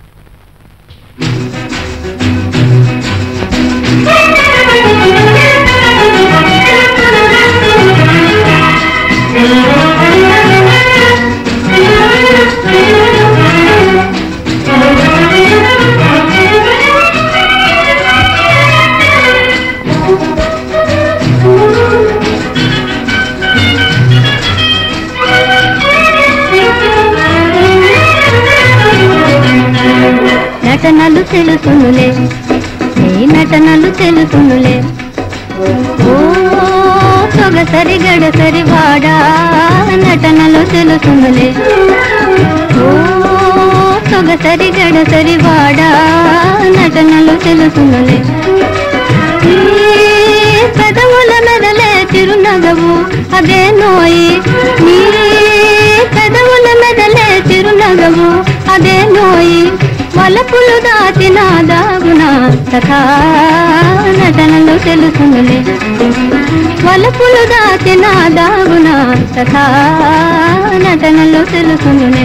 Speaker 7: నటనలు తెలుసునులే నీ నటనలు తెలుసునులే ఓ సొగసరి గడసరి వాడా నటనలు తెలుసునులే ఓ సొగసరి గడసరి వాడా నటనలు తెలుసునులే ఈ పెదవుల మెదలే చిరునగవు అదే నోయి నీ పెదవుల మెదలే చిరునగవు అదే నోయి వలపులు దాచిన దాగున సఖా నటనలు తెలుసునులే వలపులు దాచిన దాగున సఖా నటనలు తెలుసునులే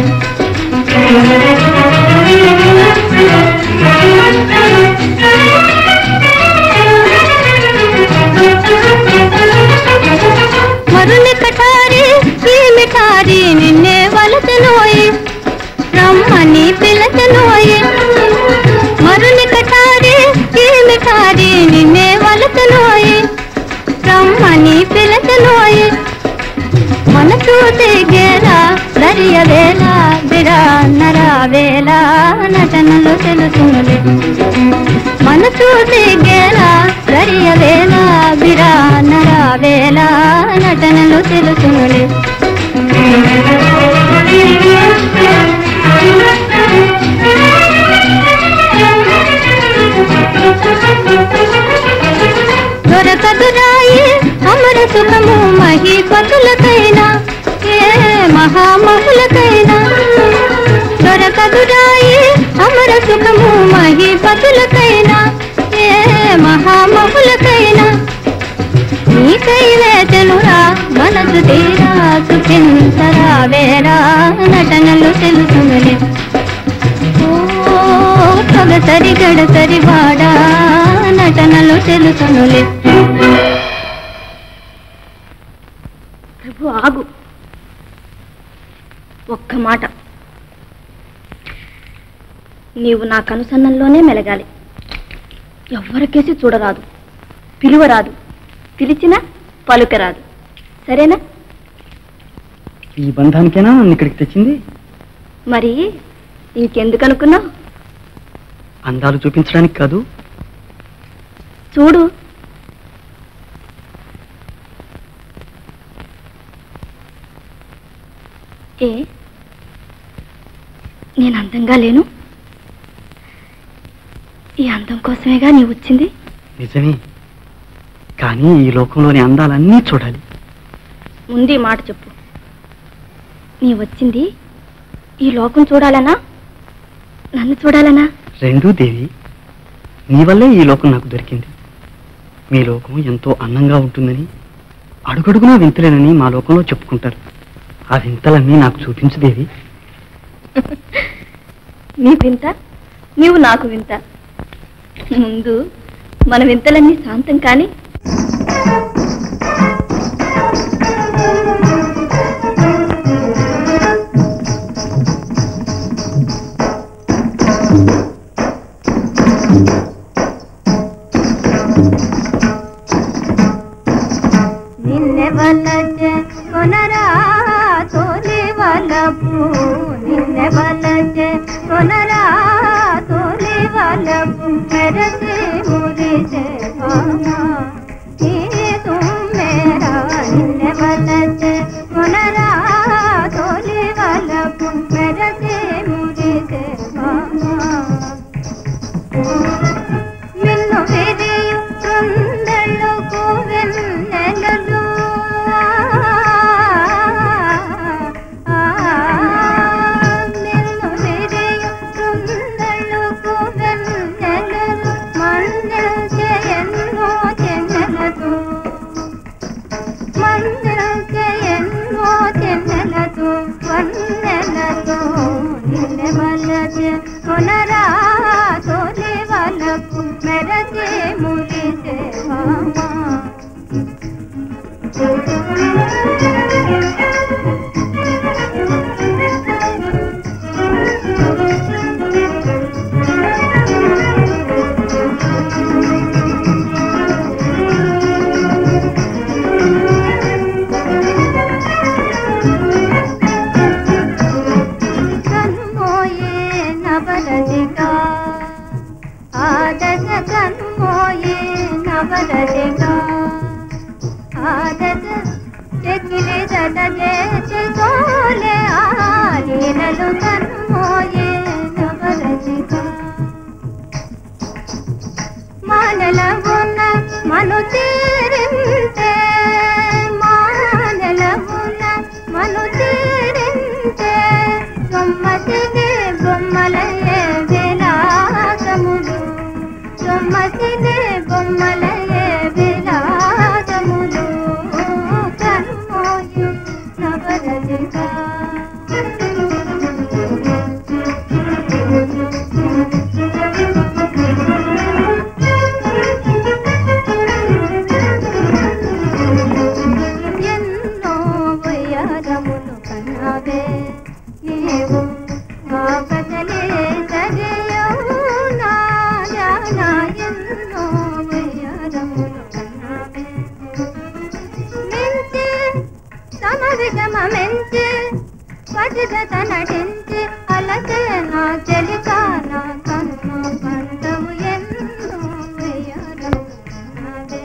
Speaker 7: మరుని కటారి ఈ మిఠారి నిన్నే వలసనోయి రమ్మని పిలచనోయి మరుని కటారి ఈ మిఠారి నిన్నే వలసనోయి రమ్మని పిలచనోయి మనసు తెగేలా దరియ వేళ బిడా నర వేళ నటనలు తెలుసునులే మనసు తెగేలా దరియ వేళ బిడా నర వేళ నటనలు తెలుసునులే దొరకదురాయి అమర సుఖము మహీపతులకైనా ఏ మహామహులకైనా దొరకదురాయి అమర సుఖము మహీపతులకైనా ఏ మహామహులకైనా నీకై వేచనురా మనసు తీరా సుఖింతరా వేరా నటనలు తెలుసునులే ఓ సొగసరి గడసరి వాడా నటనలు తెలుసునులే
Speaker 2: ప్రభు ఆగు ఒక్క మాట నీవు నా కనుసన్నల్లోనే మెలగాలి ఎవ్వరికేసి చూడరాదు పిలువరాదు పిలిచినా పలుకరాదు సరేనా
Speaker 3: ఈ బంధానికేనా నన్ను ఇక్కడికి తెచ్చింది
Speaker 2: మరి ఇంకెందుకు అనుకున్నావు
Speaker 3: అందాలు చూపించడానికి కాదు
Speaker 2: చూడు ఏ నేను అందంగా లేను ఈ అందం కోసమేగా నీ వచ్చింది
Speaker 3: నిజమే కానీ ఈ లోకంలోని అందాలన్నీ చూడాలి
Speaker 2: ముందు ఈ మాట చెప్పు నీ వచ్చింది ఈ లోకం చూడాలనా నన్ను చూడాలనా
Speaker 3: రెండూ దేవి నీ వల్లే ఈ లోకం నాకు దొరికింది మీ లోకం ఎంతో అందంగా ఉంటుందని అడుగడుగునా వింతలేనని మా లోకంలో చెప్పుకుంటారు ఆ వింతలన్నీ నాకు చూపించు దేవి
Speaker 2: నీ వింత నీవు నాకు వింత ముందు మన వింతలన్నీ శాంతం కానీ
Speaker 8: మురిసే భామా కన్మోయే నవరజిక ఆదశ కన్మోయే నవరజిక ఆదశ చెక్కిలి జట చేసి సోలే ఆలీలలు కన్మోయే నవరజిక మానలవున మను తీరింటే మానలవున మను తీరింటే సొమ్మసిని బొమ్మలయే విలాసములు సొమ్మసిని బొమ్మలయే విలాసములు కర్మోయి నవరజిగా ఎన్నో వయ్యారములు కన్నావే నీవు మా బదలే సరియవు నా జానా ఎన్నో వయ్యారములు కన్నావే మెంచి సమవిగమ మెంచి పటిదత నటించి అలసే నా చెలికాన కన్ను పంటవు ఎన్నో వయ్యారములు కన్నావే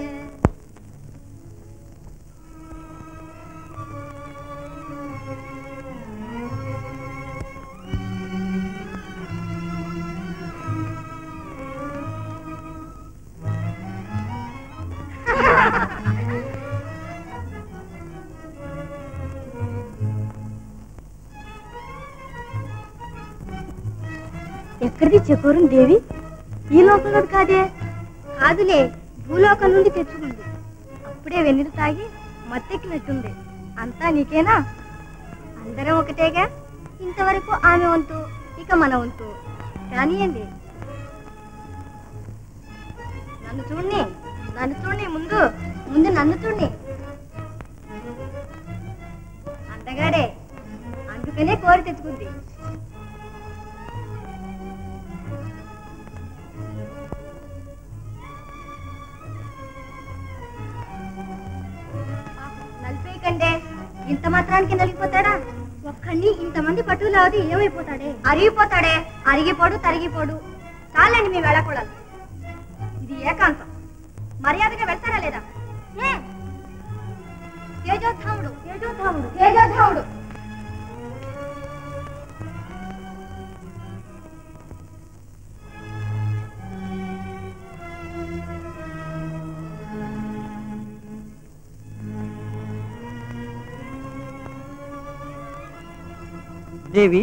Speaker 5: ఎక్కడిది చెకోరం దేవి ఈ లోకంలో కాదే కాదులే భూలోకం నుండి తెచ్చుకుంది అప్పుడే వెన్నీరు తాగి మత్తెక్కినట్టుంది అంతా నీకేనా అందరం ఒకటేగా ఇంతవరకు ఆమె వంతు ఇక మన వంతు కానియండి నన్ను చూడండి నన్ను చూడండి ముందు ముందు నన్ను చూడండి అందగాడే అందుకనే కోరి తెచ్చుకుంది నలిపేయకండే ఇంత మాత్రానికి నలిగిపోతాడా ఒక్కడిని ఇంతమంది పట్టులాది ఏమైపోతాడే అరిగిపోతాడే అరిగిపోడు తరిగిపోడు చాలండి మీ వెళ్ళకూడదు ఇది ఏకాంతం మర్యాదగా వెళ్తారా లేదా ఏ? తేజోధాముడు తేజోధాముడు తేజోధాముడు
Speaker 3: దేవి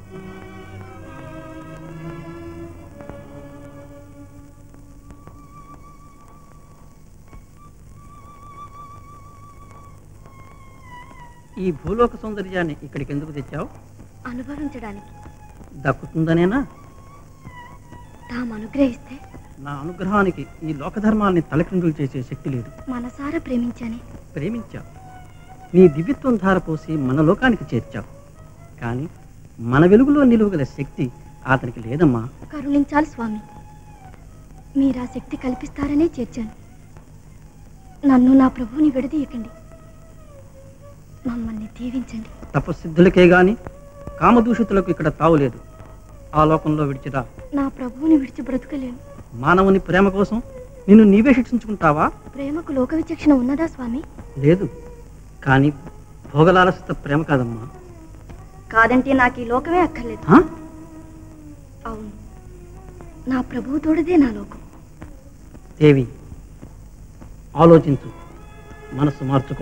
Speaker 3: ఈ భూలోక సౌందర్యాన్ని ఇక్కడికి ఎందుకు తెచ్చావు
Speaker 5: అనుభవించడానికి
Speaker 3: దక్కుతుందనేనా
Speaker 5: తాము అనుగ్రహిస్తే
Speaker 3: నా అనుగ్రహానికి ఈ లోకధర్మాల్ని తలకిందులు చేసే శక్తి లేదు
Speaker 5: మనసారా ప్రేమించానే
Speaker 3: ప్రేమించావు నీ దివ్యత్వం ధారపోసి మన లోకానికి చేర్చావు కానీ మన వెలుగులో నిలువగల శక్తి అతనికి లేదమ్మా
Speaker 5: కరుణించాలి స్వామి మీరా శక్తి కల్పిస్తారనే చేర్చాను నన్ను నా ప్రభువుని విడదీయకండి మమ్మల్ని దీవించండి
Speaker 3: తపస్సిద్ధులకే గాని కామదూషితులకు ఇక్కడ తావులేదు ఆ లోకంలో విడిచిరా
Speaker 5: నా ప్రభువుని విడిచి బ్రతకలేను
Speaker 3: మానవుని ప్రేమ కోసం నిన్ను నీవే శిక్షించుకుంటావా
Speaker 5: ప్రేమకు లోక విచక్షణ ఉన్నదా స్వామి
Speaker 3: లేదు కానీ భోగలాలసిత ప్రేమ కాదమ్మా
Speaker 5: కాదంటే నాకు ఈ లోకమే అక్కర్లేదు
Speaker 3: హా?
Speaker 5: అవును నా ప్రభువు తోడదే నా లోకం
Speaker 3: దేవి ఆలోచించు మనసు మార్చుకో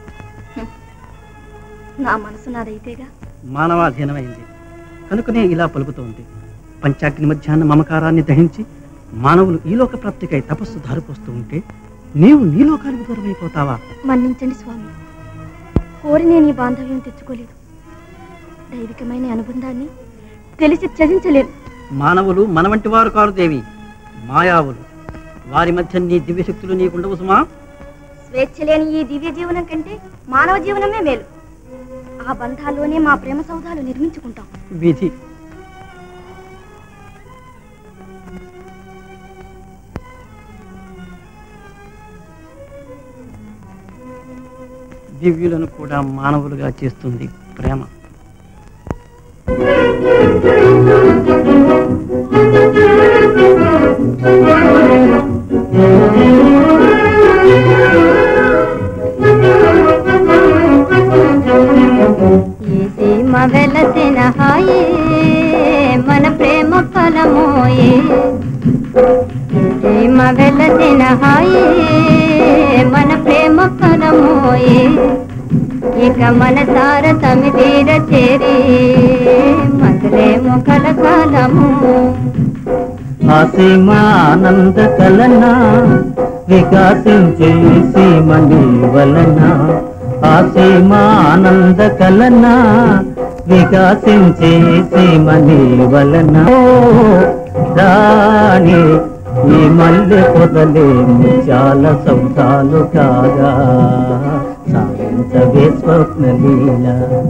Speaker 5: నా మనసు నాదైతేగా
Speaker 3: మానవాధీనమైంది కనుకనే ఇలా పలుకుతోంది పంచాగ్ని మధ్యాహ్న మమకారాన్ని దహించి మానవులు ఈ లోక ప్రాప్తికై తపస్సు ధారిపోస్తూ ఉంటే నీవు నీ లోకానికి దూరమైపోతావా
Speaker 5: మన్నించండి స్వామి కోరి నేను ఈ బాంధవ్యం తెచ్చుకోలేదు దైవికమైన అనుబంధాన్ని తెలిసి త్యజించలేను
Speaker 3: మానవులు మన వంటి వారు కారు దేవి మాయావులు
Speaker 9: వారి మధ్య నీ దివ్యశక్తులు నీకుండవు సుమా
Speaker 5: స్వేచ్ఛ లేని ఈ దివ్య జీవనం కంటే మానవ జీవనమే మేలు ఆ బంధాల్లోనే మా ప్రేమ సౌధాలు నిర్మించుకుంటాం
Speaker 9: విధి దివ్యులను కూడా మానవులుగా చేస్తుంది ప్రేమ
Speaker 8: ఈ సీమ వెలసిన హాయే మన ప్రేమ ఫలమోయే ఈ సీమ వెలసిన హాయే మన ప్రేమ ఫలమోయే ఇక మన సార సమితీర చేరి మధురేమో కలకాలము
Speaker 10: అసీమ ఆనంద కలన వికాసించే సీమని వలన అసీమ ఆనంద కలన వికాసించే సీమని వలన ఓ రాణి ఈ మల్లె పొదలే ముత్యాల సౌధాలు కాగా సాయంత్రవే స్వప్న లీల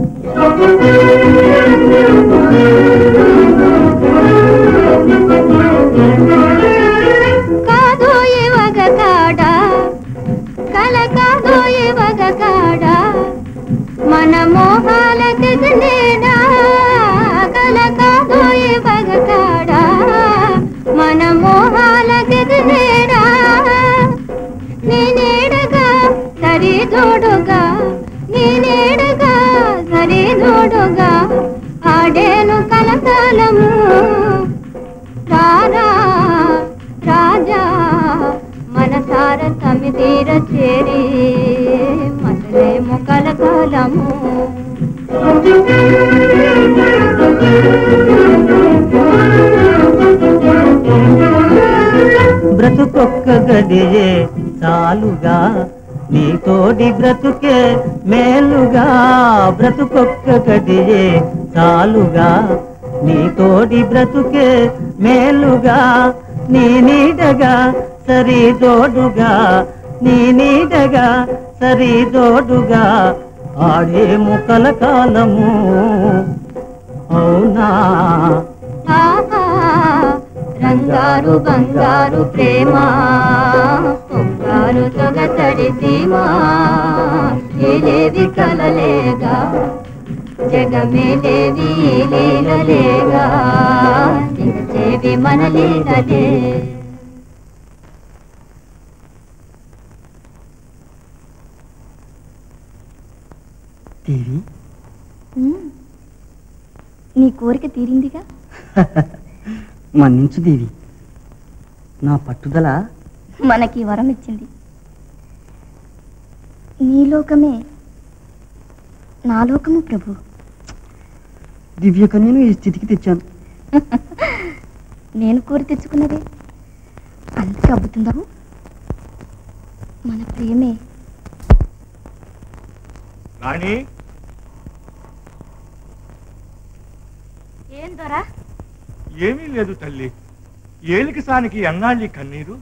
Speaker 8: కాదు ఇవగ కాడ కల కాదు ఇవగ కాడ మన మోహాల తెగనేడా కల కాదు ఇవగ కాడ మన మోహాల తెగనేడా నేనేడగా సరి జోడుగా నేనేడగా సరి జోడుగా ఆడేను కలకాలము రారా రాజా మనసార సమితీర చేరి మసలేము కలకాలము
Speaker 10: బ్రతుకొక్క గడియే చాలుగా నీ తోడి బ్రతుకే మేలుగా బ్రతుకొక్క గడియే చాలుగా నీ తోడి బ్రతుకే మేలుగా నీ నీడగా సరి జోడుగా నీ నీడగా సరి జోడుగా ఆడే ముకల కాలము అవునా
Speaker 8: ఆహా రంగారు బంగారు ప్రేమ పొంగారు తొగతడి సీమా ఏలేవి కలలేగా జగమేలేవి లీలలేగా దిగచేవి మన లీలలే
Speaker 3: దేవి
Speaker 5: నీ కోరిక తీరిందిగా
Speaker 3: మన్నించు దేవి నా పట్టుదల
Speaker 5: మనకి వరం ఇచ్చింది నీ లోకమే నా లోకము ప్రభు
Speaker 3: దివ్య కన్యను ఈ స్థితికి తెచ్చాను
Speaker 5: నేను కోరి తెచ్చుకున్నదే అందుకే అబ్బుతుందావు మన ప్రేమే
Speaker 4: రాణి
Speaker 5: ఏం దొరా
Speaker 4: ఏమీ లేదు తల్లి ఏలికి సానికి ఎన్నాళ్ళి కన్నీరు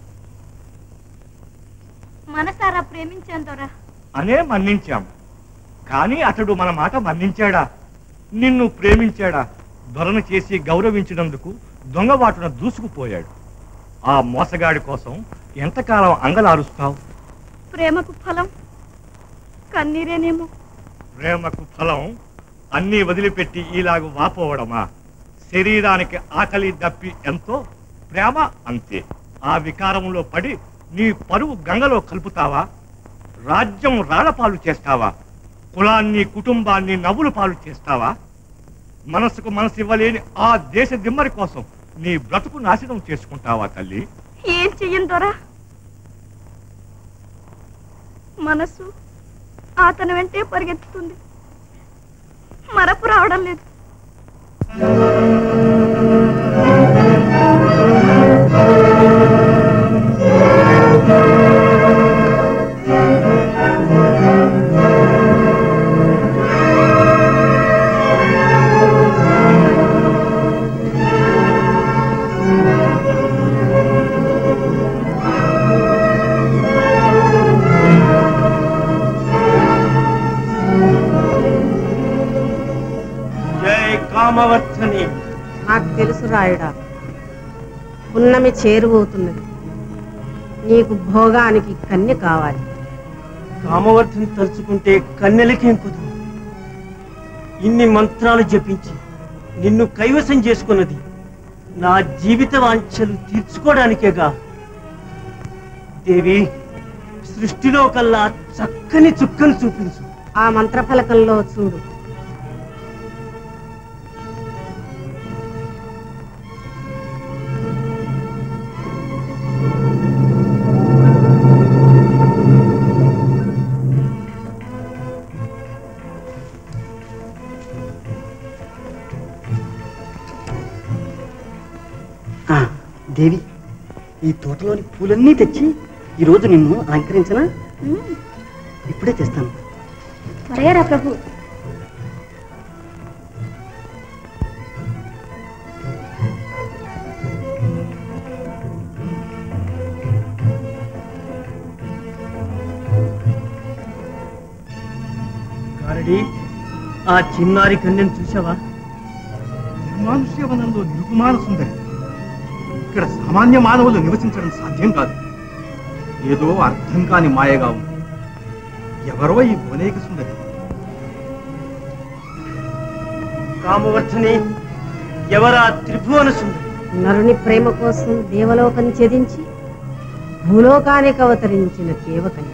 Speaker 2: మనసారా ప్రేమించాను దొరా
Speaker 4: అనే మన్నించాం కానీ అతడు మన మాట మన్నించాడా నిన్ను ప్రేమించాడా దొరను చేసి గౌరవించినందుకు దొంగబాటున దూసుకుపోయాడు ఆ మోసగాడి కోసం ఎంతకాలం అంగలారుస్తావు
Speaker 2: ప్రేమకు ఫలం కన్నీరేనేమో
Speaker 4: ప్రేమకు ఫలం అన్నీ వదిలిపెట్టి ఇలాగ వాపోవడమా శరీరానికి ఆకలి దప్పి ఎంతో ప్రేమ అంతే ఆ వికారంలో పడి నీ పరువు గంగలో కలుపుతావా రాజ్యం రాళ్లపాలు చేస్తావా కులాన్ని కుటుంబాన్ని నవ్వులు పాలు చేస్తావా మనసుకు మనసు ఇవ్వలేని ఆ దేశ దిమ్మరి కోసం నీ బ్రతుకు నాశనం చేసుకుంటావా తల్లి
Speaker 2: ఏం చెయ్యను దొరా మనసు అతని వెంటే పరిగెత్తుతుంది మరపు రావడం లేదు
Speaker 11: రాయుడా పున్నమి చేరువవుతున్నది నీకు భోగానికి కన్య కావాలి
Speaker 9: కామవర్ధం తలుచుకుంటే కన్నెలకేం కుదురు ఇన్ని మంత్రాలు జపించి నిన్ను కైవసం చేసుకున్నది నా జీవిత వాంఛలు తీర్చుకోవడానికేగా దేవి సృష్టిలో కల్లా చక్కని చుక్కను చూపించు
Speaker 11: ఆ మంత్రఫలకంలో చూడు
Speaker 3: ఆ, దేవి ఈ తోటలోని పూలన్నీ తెచ్చి ఈరోజు నిన్ను అలంకరించనా ఇప్పుడే తెస్తాను
Speaker 5: త్వరగా రా ప్రభు
Speaker 9: గారడి ఆ చిన్నారి కన్యను చూసావా
Speaker 4: నిర్మానుష్యవనంలో నిరుపమాన సుందరి ఇక్కడ సామాన్య మానవులు నివసించడం సాధ్యం కాదు ఏదో అర్థం కాని మాయగా ఉంది ఎవరో ఈ బోనేక సుందరి
Speaker 9: కామవర్ధని ఎవరా త్రిభువన సుందరి
Speaker 11: నరుని ప్రేమ కోసం దేవలోకం ఛేదించి భూలోకానికి అవతరించిన దేవకన్య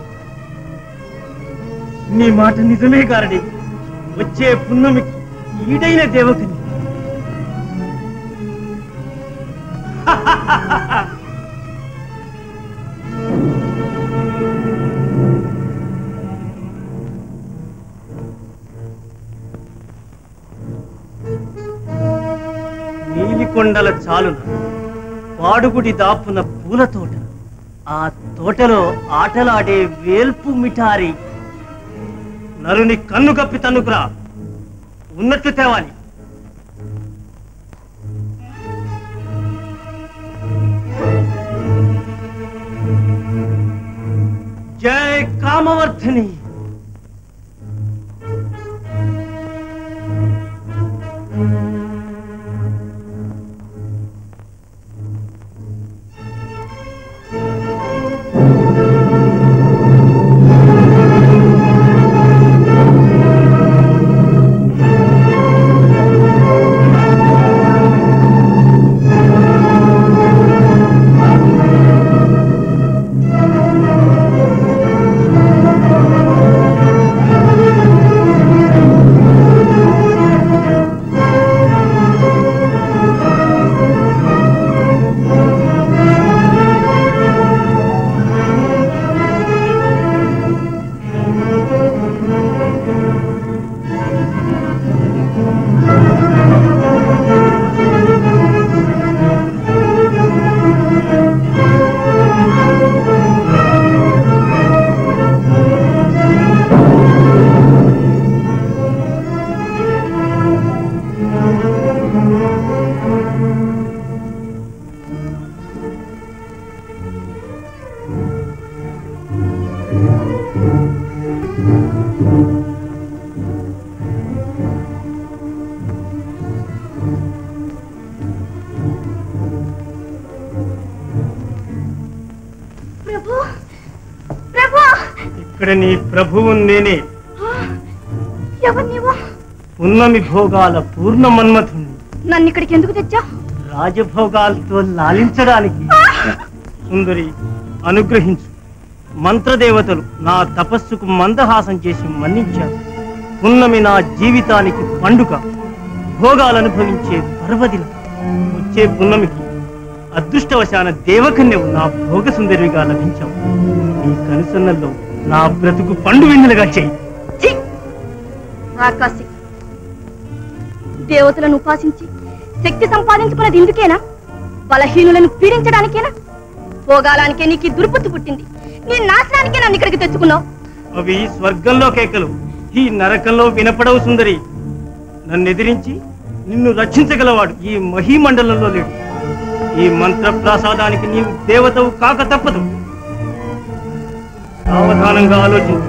Speaker 9: నీ మాట నిజమే గారడి వచ్చే పున్నమికి ఈడైన దేవకని నీలికొండల చాలున పాడుగుడి దాపున పూల తోట ఆ తోటలో ఆటలాడే వేల్పు మిఠారి నరుని కన్ను కప్పి తన్నుకురా ఉన్నట్లు తేవాలి జై కామవర్ధని
Speaker 5: ప్రభు ప్రభు
Speaker 9: ఇక్కడ నీ ప్రభువు నేనే
Speaker 5: ఎవరు నీవు
Speaker 9: పున్నమి భోగాల పూర్ణ మన్మథుణ్ణి
Speaker 5: నన్ను ఇక్కడికి ఎందుకు తెచ్చావు
Speaker 9: రాజభోగాలతో లాలించడానికి సుందరి అనుగ్రహించు మంత్రదేవతలు నా తపస్సుకు మందహాసం చేసి మన్నించారు పున్నమి నా జీవితానికి పండుగ భోగాలు అనుభవించే పర్వదినం వచ్చే పున్నమికి అదృష్టవశాన దేవకన్యవు నా భోగ సుందరిగా లభించావు నీ కనుసన్నల్లో నా బ్రతుకు పండు వెన్నెలుగా చేయి
Speaker 5: రాకాసి దేవతలను ఉపాసించి శక్తి సంపాదించుకున్నది ఇందుకేనా బలహీనులను పీడించడానికేనా భోగాలానికే నీకు ఈ దుర్బుద్ధి పుట్టింది నీ నాశనానికే నన్ను ఇక్కడికి తెచ్చుకున్నావు
Speaker 9: అవి స్వర్గంలో కేకలు ఈ నరకంలో వినపడవు సుందరి నన్ను ఎదిరించి నిన్ను రక్షించగలవాడు ఈ మహీమండలంలో లేడు ఈ మంత్ర ప్రసాదానికి నీవు దేవతవు కాక తప్పదు సావధానంగా ఆలోచించు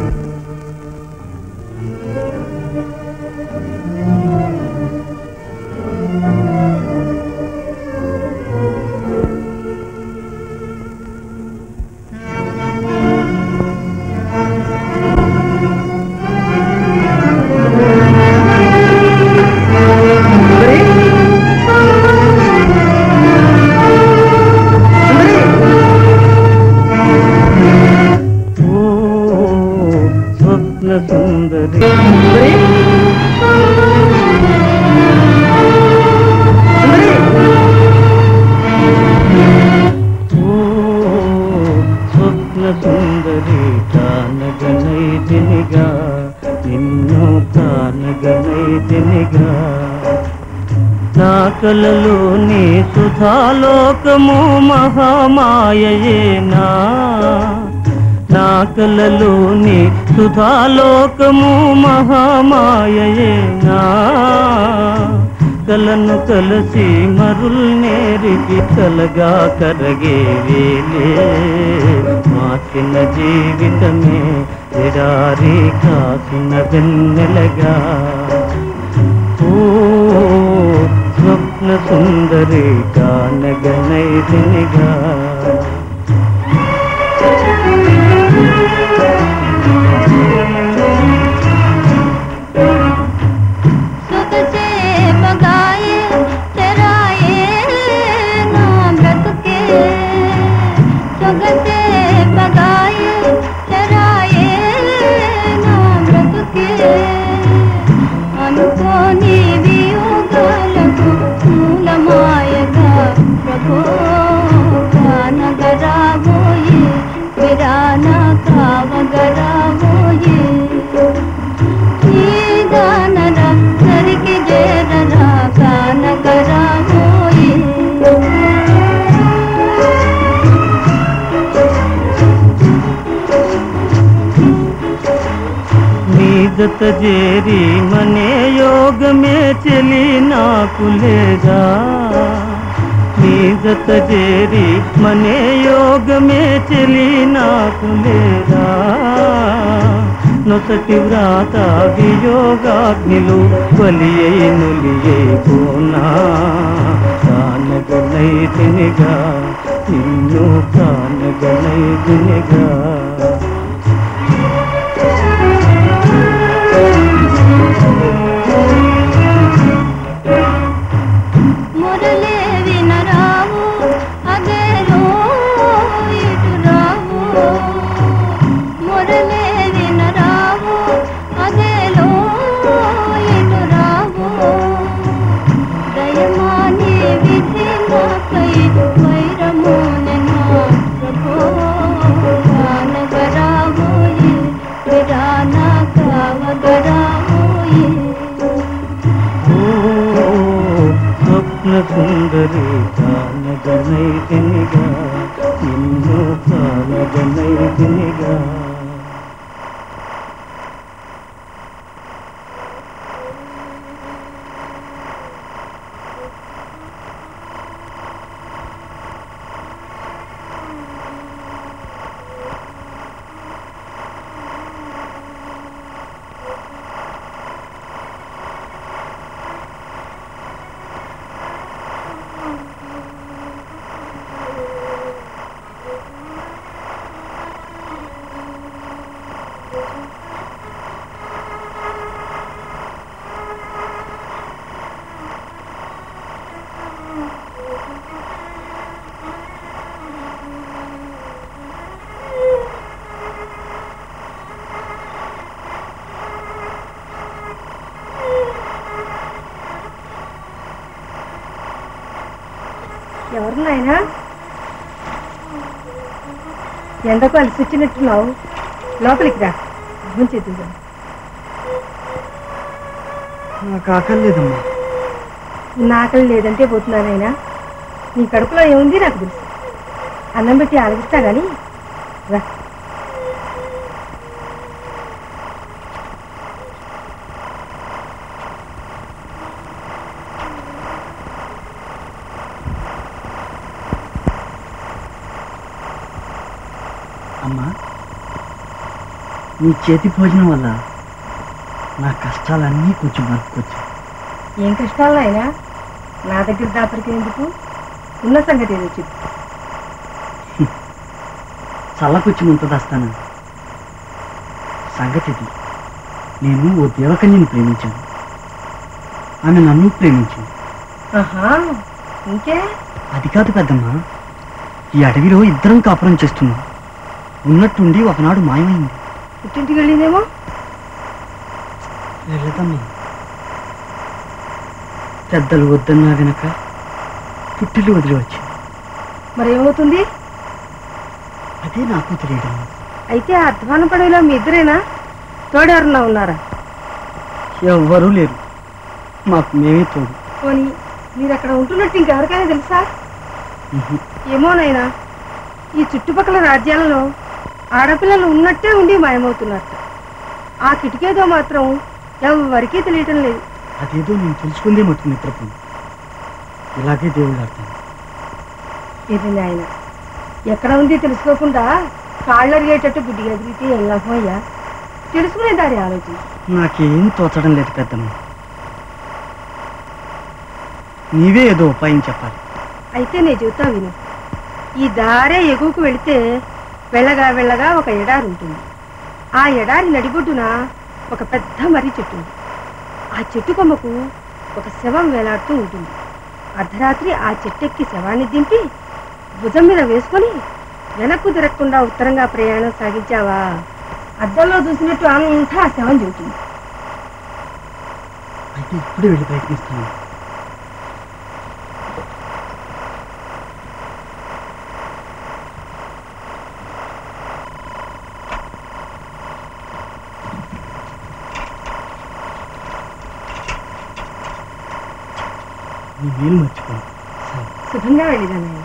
Speaker 10: సుందరి కానగనైతినిగా నిన్ను కానగనైతినిగా నా కలలో నీ సుధాలోకము మహామాయయేనా నా కలలో నీ సుధాలోకము మహామాయయేనా కలను కలసి మరుల్ నేరికి కలగా కరగే వేలే మార్చిన జీవితమే ఎడారి కాసిన వెన్నెలగా ఓ స్వప్న సుందరి కానగనైదినిగా
Speaker 8: सुख से बगाए चराए नाम रत के सुख से बगाए चराए नाम रत के అనుకోని వియోగాలకు మూలమాయగా ప్రభో కానగరాబోయే విరాన కావగరాబోయే దానర సరికి చేరరా కానగరాబోయే
Speaker 10: నీ జత చేరి మనే యోగమే చెలి నాకు లేదా నీ జత చేరి మనే యోగమే చెలి నాకు లేదా నొసటి వ్రాత వియోగాగ్నిలు బలి అయి నులియే పోనా కానగనైతినిగా నిన్ను కానగనైతినిగా
Speaker 8: మురళే వినరావు అదేలో ఇటు రావు మురళే వినరావు అదేలో ఇటు రావు దయమాని విధి నాపై వైరమోనెనా ప్రభో కానగరావోయే విరాన కావగరావోయే
Speaker 10: స్వప్న సుందరి కానగనైతినిగా నిన్ను కానగనైతినిగా
Speaker 11: ఎవరు నాయనా ఎంతకు అలసి వచ్చినట్టున్నావు లోపలికి రా భుంచేద్దాం
Speaker 3: నాకు ఆకలి లేదమ్మా
Speaker 11: నాకలి లేదంటే పోతున్నానైనా నీ కడుపులో ఏముంది నాకు తెలుసు అన్నం పెట్టి ఆలగిస్తా గాని రా
Speaker 3: అమ్మా నీ చేతి భోజనం వల్ల నా కష్టాలన్నీ కొంచెం మరుపుకొచ్చు
Speaker 11: ఏం కష్టాలు అయినా నా దగ్గర దాపరికి ఎందుకు ఉన్న సంగతి ఏదో చెప్పు
Speaker 3: చల్లకొచ్చి ముంత దాస్తాను సంగతి ఇది నేను ఓ దేవకన్యని ప్రేమించాను ఆమె నన్ను ప్రేమించింది
Speaker 11: ఆహా ఇంకే
Speaker 3: అది కాదు పెద్దమ్మా ఈ అడవిలో ఇద్దరం కాపురం చేస్తున్నాం ఉన్నట్టుండి ఒకనాడు మాయమైంది
Speaker 11: పుట్టింటికి వెళ్ళిందేమో
Speaker 3: వెళ్ళదమ్మా పెద్దలు వద్దన్నా వెనక పుట్టిల్లు వదిలి వచ్చింది
Speaker 11: మరి ఏమవుతుంది
Speaker 3: అదే నాకు తెలియడం
Speaker 11: అయితే ఆ అధ్వాన పడవలో మీ ఇద్దరేనా తోడెవరన్నా ఉన్నారా
Speaker 3: ఎవ్వరూ లేరు మాకు మేమే తోడు
Speaker 11: పోనీ మీరు అక్కడ ఉంటున్నట్టు ఇంకెవరికైనా తెలుసా ఏమోనైనా ఈ చుట్టుపక్కల రాజ్యాలలో ఆడపిల్లలు ఉన్నట్టే ఉండి మాయమవుతున్నట్ట ఆ కిటికేదో మాత్రం ఎవరికీ తెలియటం లేదు
Speaker 3: అదేదో నేను తెలుసుకుందే మటు నిద్రపోను ఇలాగే దేవుళ్ళు ఆడతాను
Speaker 11: ఇది నాయన ఎక్కడ ఉంది తెలుసుకోకుండా కాళ్ళు అరిగేటట్టు గుడ్డి ఎదిరితే ఏం లాభం అయ్యా తెలుసుకునే దారి ఆలోచించు
Speaker 3: నాకేం తోచడం లేదు పెద్దమ్మ నీవే ఏదో ఉపాయం చెప్పాలి
Speaker 11: అయితే నేను చెబుతా విను ఈ దారే ఎగువకు వెళితే వెళ్ళగా వెళ్ళగా ఒక ఎడారి ఉంటుంది ఆ ఎడారి నడిబొడ్డున ఒక పెద్ద మర్రి చెట్టు ఉంది ఆ చెట్టు కొమ్మకు ఒక శవం వేలాడుతూ ఉంటుంది అర్ధరాత్రి ఆ చెట్టెక్కి శవాన్ని దింపి భుజం మీద వేసుకొని వెనక్కు తిరగకుండా ఉత్తరంగా ప్రయాణం సాగించావా అద్దంలో చూసినట్టు అంతా ఆ శవం చెబుతుంది
Speaker 3: అయితే ఇప్పుడే వెళ్ళి ప్రయత్నిస్తాను నీ మేలు మర్చిపోను
Speaker 11: శుభంగా వెళ్ళిదా నాయన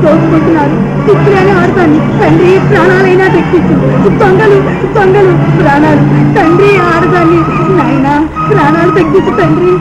Speaker 11: దోచుకుంటున్నారు తిప్పులేని ఆడతాన్ని తండ్రి ప్రాణాలైనా దక్కించు దొంగలు దొంగలు ప్రాణాలు తండ్రి ఆడదాన్ని నాయన ప్రాణాలు తగ్గించు తండ్రి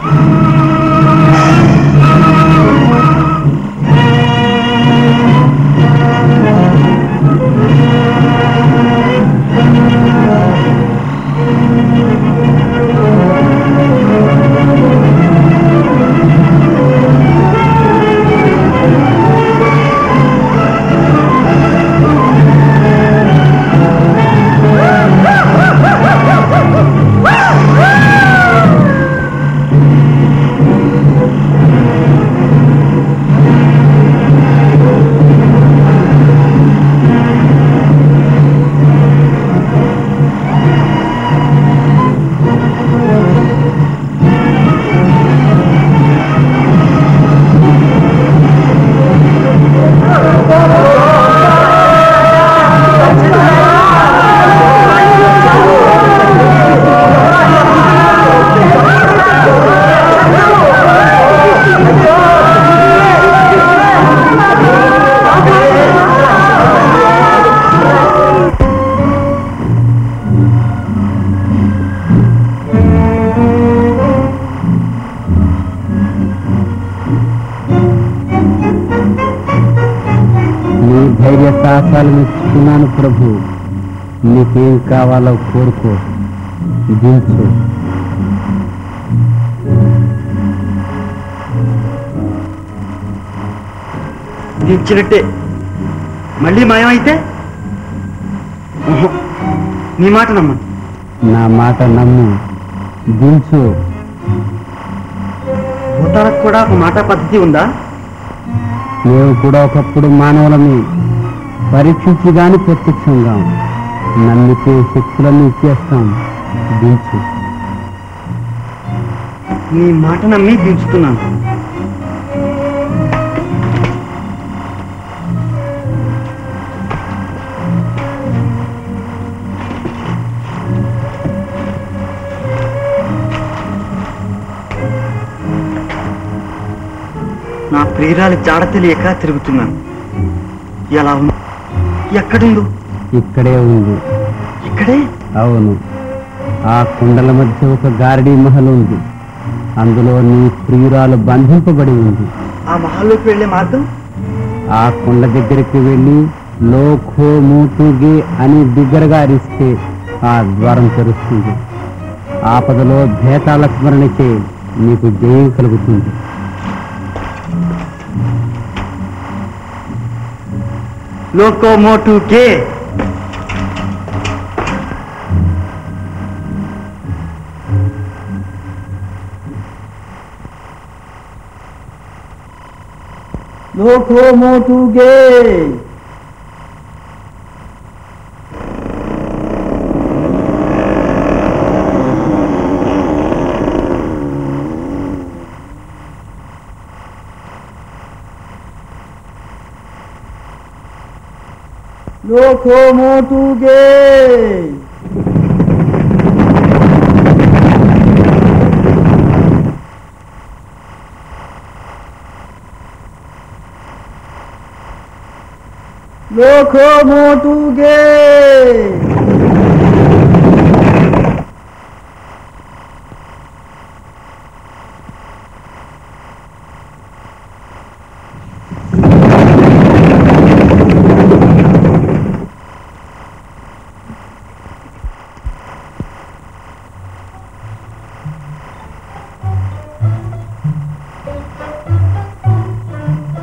Speaker 12: నీ ధైర్య సాహసాలు మెచ్చుకున్నాను ప్రభు నీకేం కావాలో కోరుకో దించు
Speaker 3: దించినట్టే మళ్ళీ మాయమైతే ఉహు, నీ మాట నమ్మను
Speaker 12: నా మాట నమ్ము దించు
Speaker 3: భూతాలకు కూడా ఒక మాట పద్ధతి ఉందా
Speaker 12: మేము కూడా ఒకప్పుడు మానవులని పరీక్షించి గాని ప్రత్యక్షంగా నమ్మితే శక్తులన్నీ ఇచ్చేస్తాం దించు
Speaker 3: నీ మాట నమ్మి దించుతున్నాను నా ప్రియురాలి జాడ తెలియక తిరుగుతున్నాను ఎలా ఉంది ఎక్కడుందో
Speaker 12: ఇక్కడే ఉంది
Speaker 3: ఇక్కడే
Speaker 12: అవును ఆ కుండల మధ్య ఒక గారడీ మహల్ ఉంది అందులో నీ ప్రియురాలు బంధింపబడి ఉంది
Speaker 3: ఆ మహల్లోకి వెళ్ళే మార్గం
Speaker 12: ఆ కుండ దగ్గరికి వెళ్ళి లోఖో మూటుగే అని బిగ్గరగా అరిస్తే ఆ ద్వారం తెరుస్తుంది ఆపదలో భేతాల స్మరణచే నీకు జయం కలుగుతుంది
Speaker 3: లోకోమోటు కే లోకోమోటు గే లోకోమోటు గే లోకోమోటు గే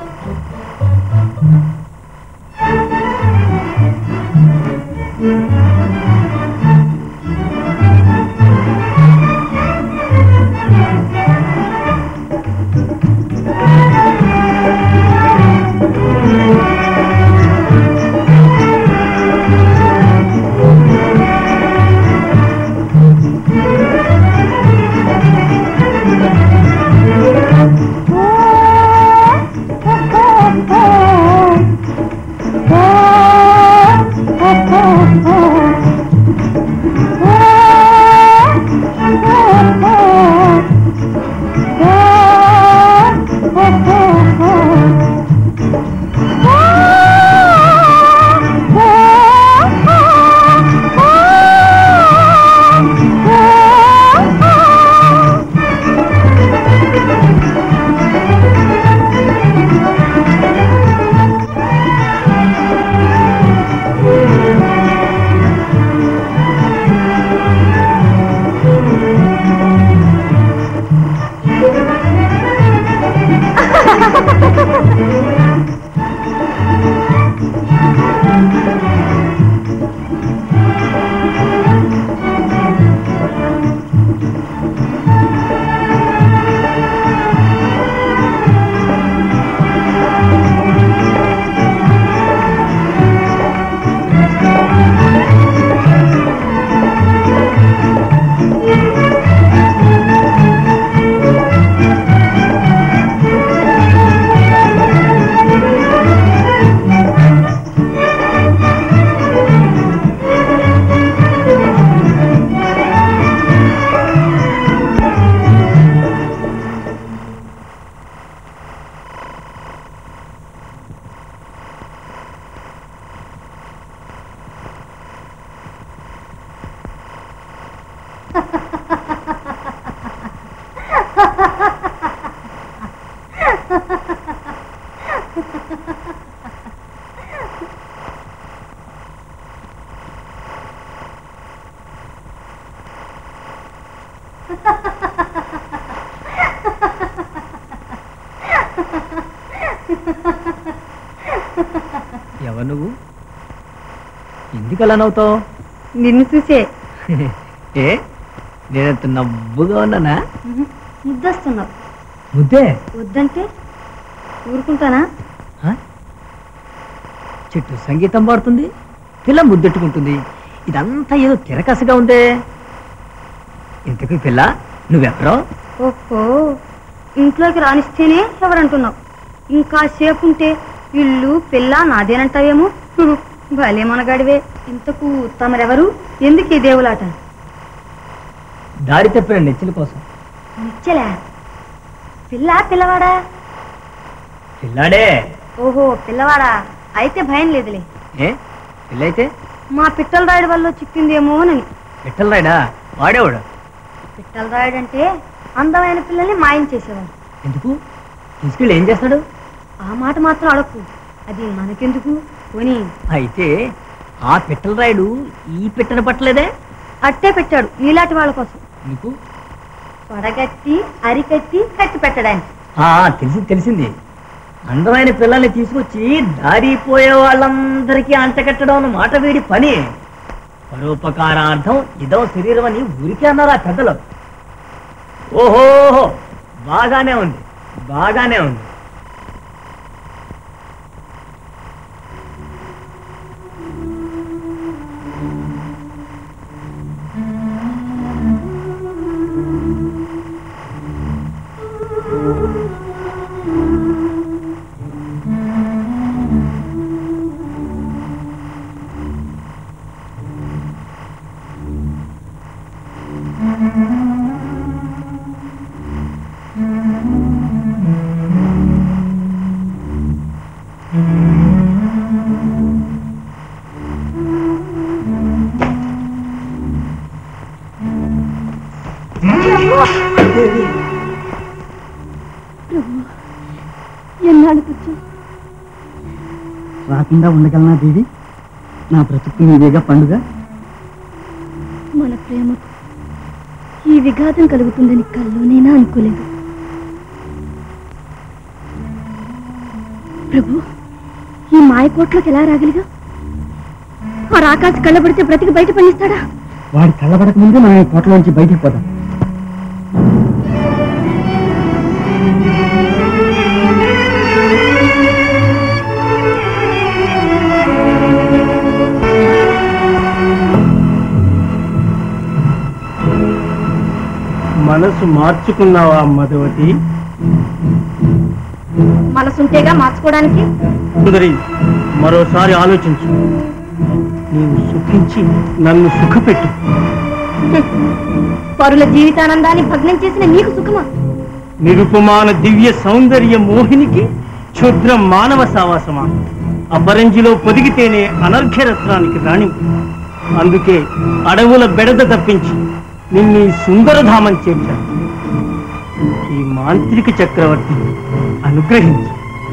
Speaker 8: Thank you.
Speaker 6: ఎవరు నువ్వు ఎందుకు అలా నవ్వుతావు
Speaker 11: నిన్ను చూసే
Speaker 6: ఏ నేనంత నవ్వుగా ఉన్నానా
Speaker 11: ముద్దొస్తున్నావు
Speaker 6: ముద్దే
Speaker 11: వద్దంటే ఊరుకుంటానా
Speaker 6: చెట్టు సంగీతం పాడుతుంది పిల్ల ముద్దెట్టుకుంటుంది ఇదంతా ఏదో తిరకసగా ఉందే ఇంతకు పిల్ల నువ్వెవరో
Speaker 11: ఓహో ఇంట్లోకి రానిస్తేనే ఎవరంటున్నావు ఇంకా సేపు ఉంటే ఇల్లు పిల్ల నాదేనంటావేమో హ్మ్, భలే మనగాడివే ఇంతకు తమరెవరు ఎందుకు ఈ దేవులాట
Speaker 6: దారి తప్పిన నెచ్చిన కోసం
Speaker 11: నిచ్చలే పిల్ల పిల్లవాడా
Speaker 6: పిల్లాడే
Speaker 11: ఓహో పిల్లవాడా అయితే భయం లేదులే
Speaker 6: ఏ పిల్లైతే
Speaker 11: మా పిట్టల రాయుడు వల్ల చిక్కిందేమోనని
Speaker 6: పిట్టలు రాయడా వాడేవాడు
Speaker 11: పిట్టల రాయుడు అంటే అందమైన పిల్లల్ని మాయం చేసేవాడు
Speaker 6: ఎందుకు తీసుకెళ్ళి ఏం చేస్తాడు
Speaker 11: ఆ మాట మాత్రం అడకు అది మనకెందుకు కొని
Speaker 6: అయితే ఆ పిట్టల రాయుడు ఈ పిట్టను పట్టలేదే
Speaker 11: అట్టే పెట్టాడు నీలాంటి వాళ్ళ కోసం
Speaker 6: ఎందుకు
Speaker 11: పొడగట్టి అరికట్టి కట్టి పెట్టడానికి
Speaker 6: ఆ తెలిసి తెలిసింది అందమైన పిల్లల్ని తీసుకొచ్చి దారిపోయే వాళ్ళందరికీ అంటకట్టడం అన్న మాట వీడి పని పరోపకారార్థం ఇదో శరీరం అని ఊరికే అన్నారు ఆ పెద్దలు ఓహోహో బాగానే ఉంది బాగానే ఉంది
Speaker 2: ఎన్నాడు కూర్చో
Speaker 3: రాకుండా ఉండగలనా దేవి నా బ్రతుకు నీవేగా పండుగ
Speaker 2: మన ప్రేమకు ఈ విఘాతం కలుగుతుందని కల్లోనైనా అనుకోలేదు ప్రభు ఈ మాయకోట్లోకి ఎలా రాగలిగా ఆ రాకాసి కళ్ళబడితే బ్రతికి బయట పనిస్తాడా
Speaker 3: వాడి కళ్ళబడక ముందే మనం ఈ కోటలోంచి బయటికి పోదాం
Speaker 9: మనసు మార్చుకున్నావా మధువతి
Speaker 11: మనసుంటేగా మార్చుకోవడానికి
Speaker 9: సుందరి మరోసారి ఆలోచించు నీవు సుఖించి నన్ను సుఖపెట్టు
Speaker 11: పరుల జీవితానందాన్ని భగ్నం చేసిన నీకు సుఖమా
Speaker 9: నిరుపమాన దివ్య సౌందర్య మోహినికి క్షుద్ర మానవ సావాసమా అపరంజిలో పొదిగితేనే అనర్ఘ్యరత్నానికి రాణి అందుకే అడవుల బెడద తప్పించి నిన్ను ఈ సుందరధామం చేర్చాను ఈ మాంత్రిక చక్రవర్తి అనుగ్రహించు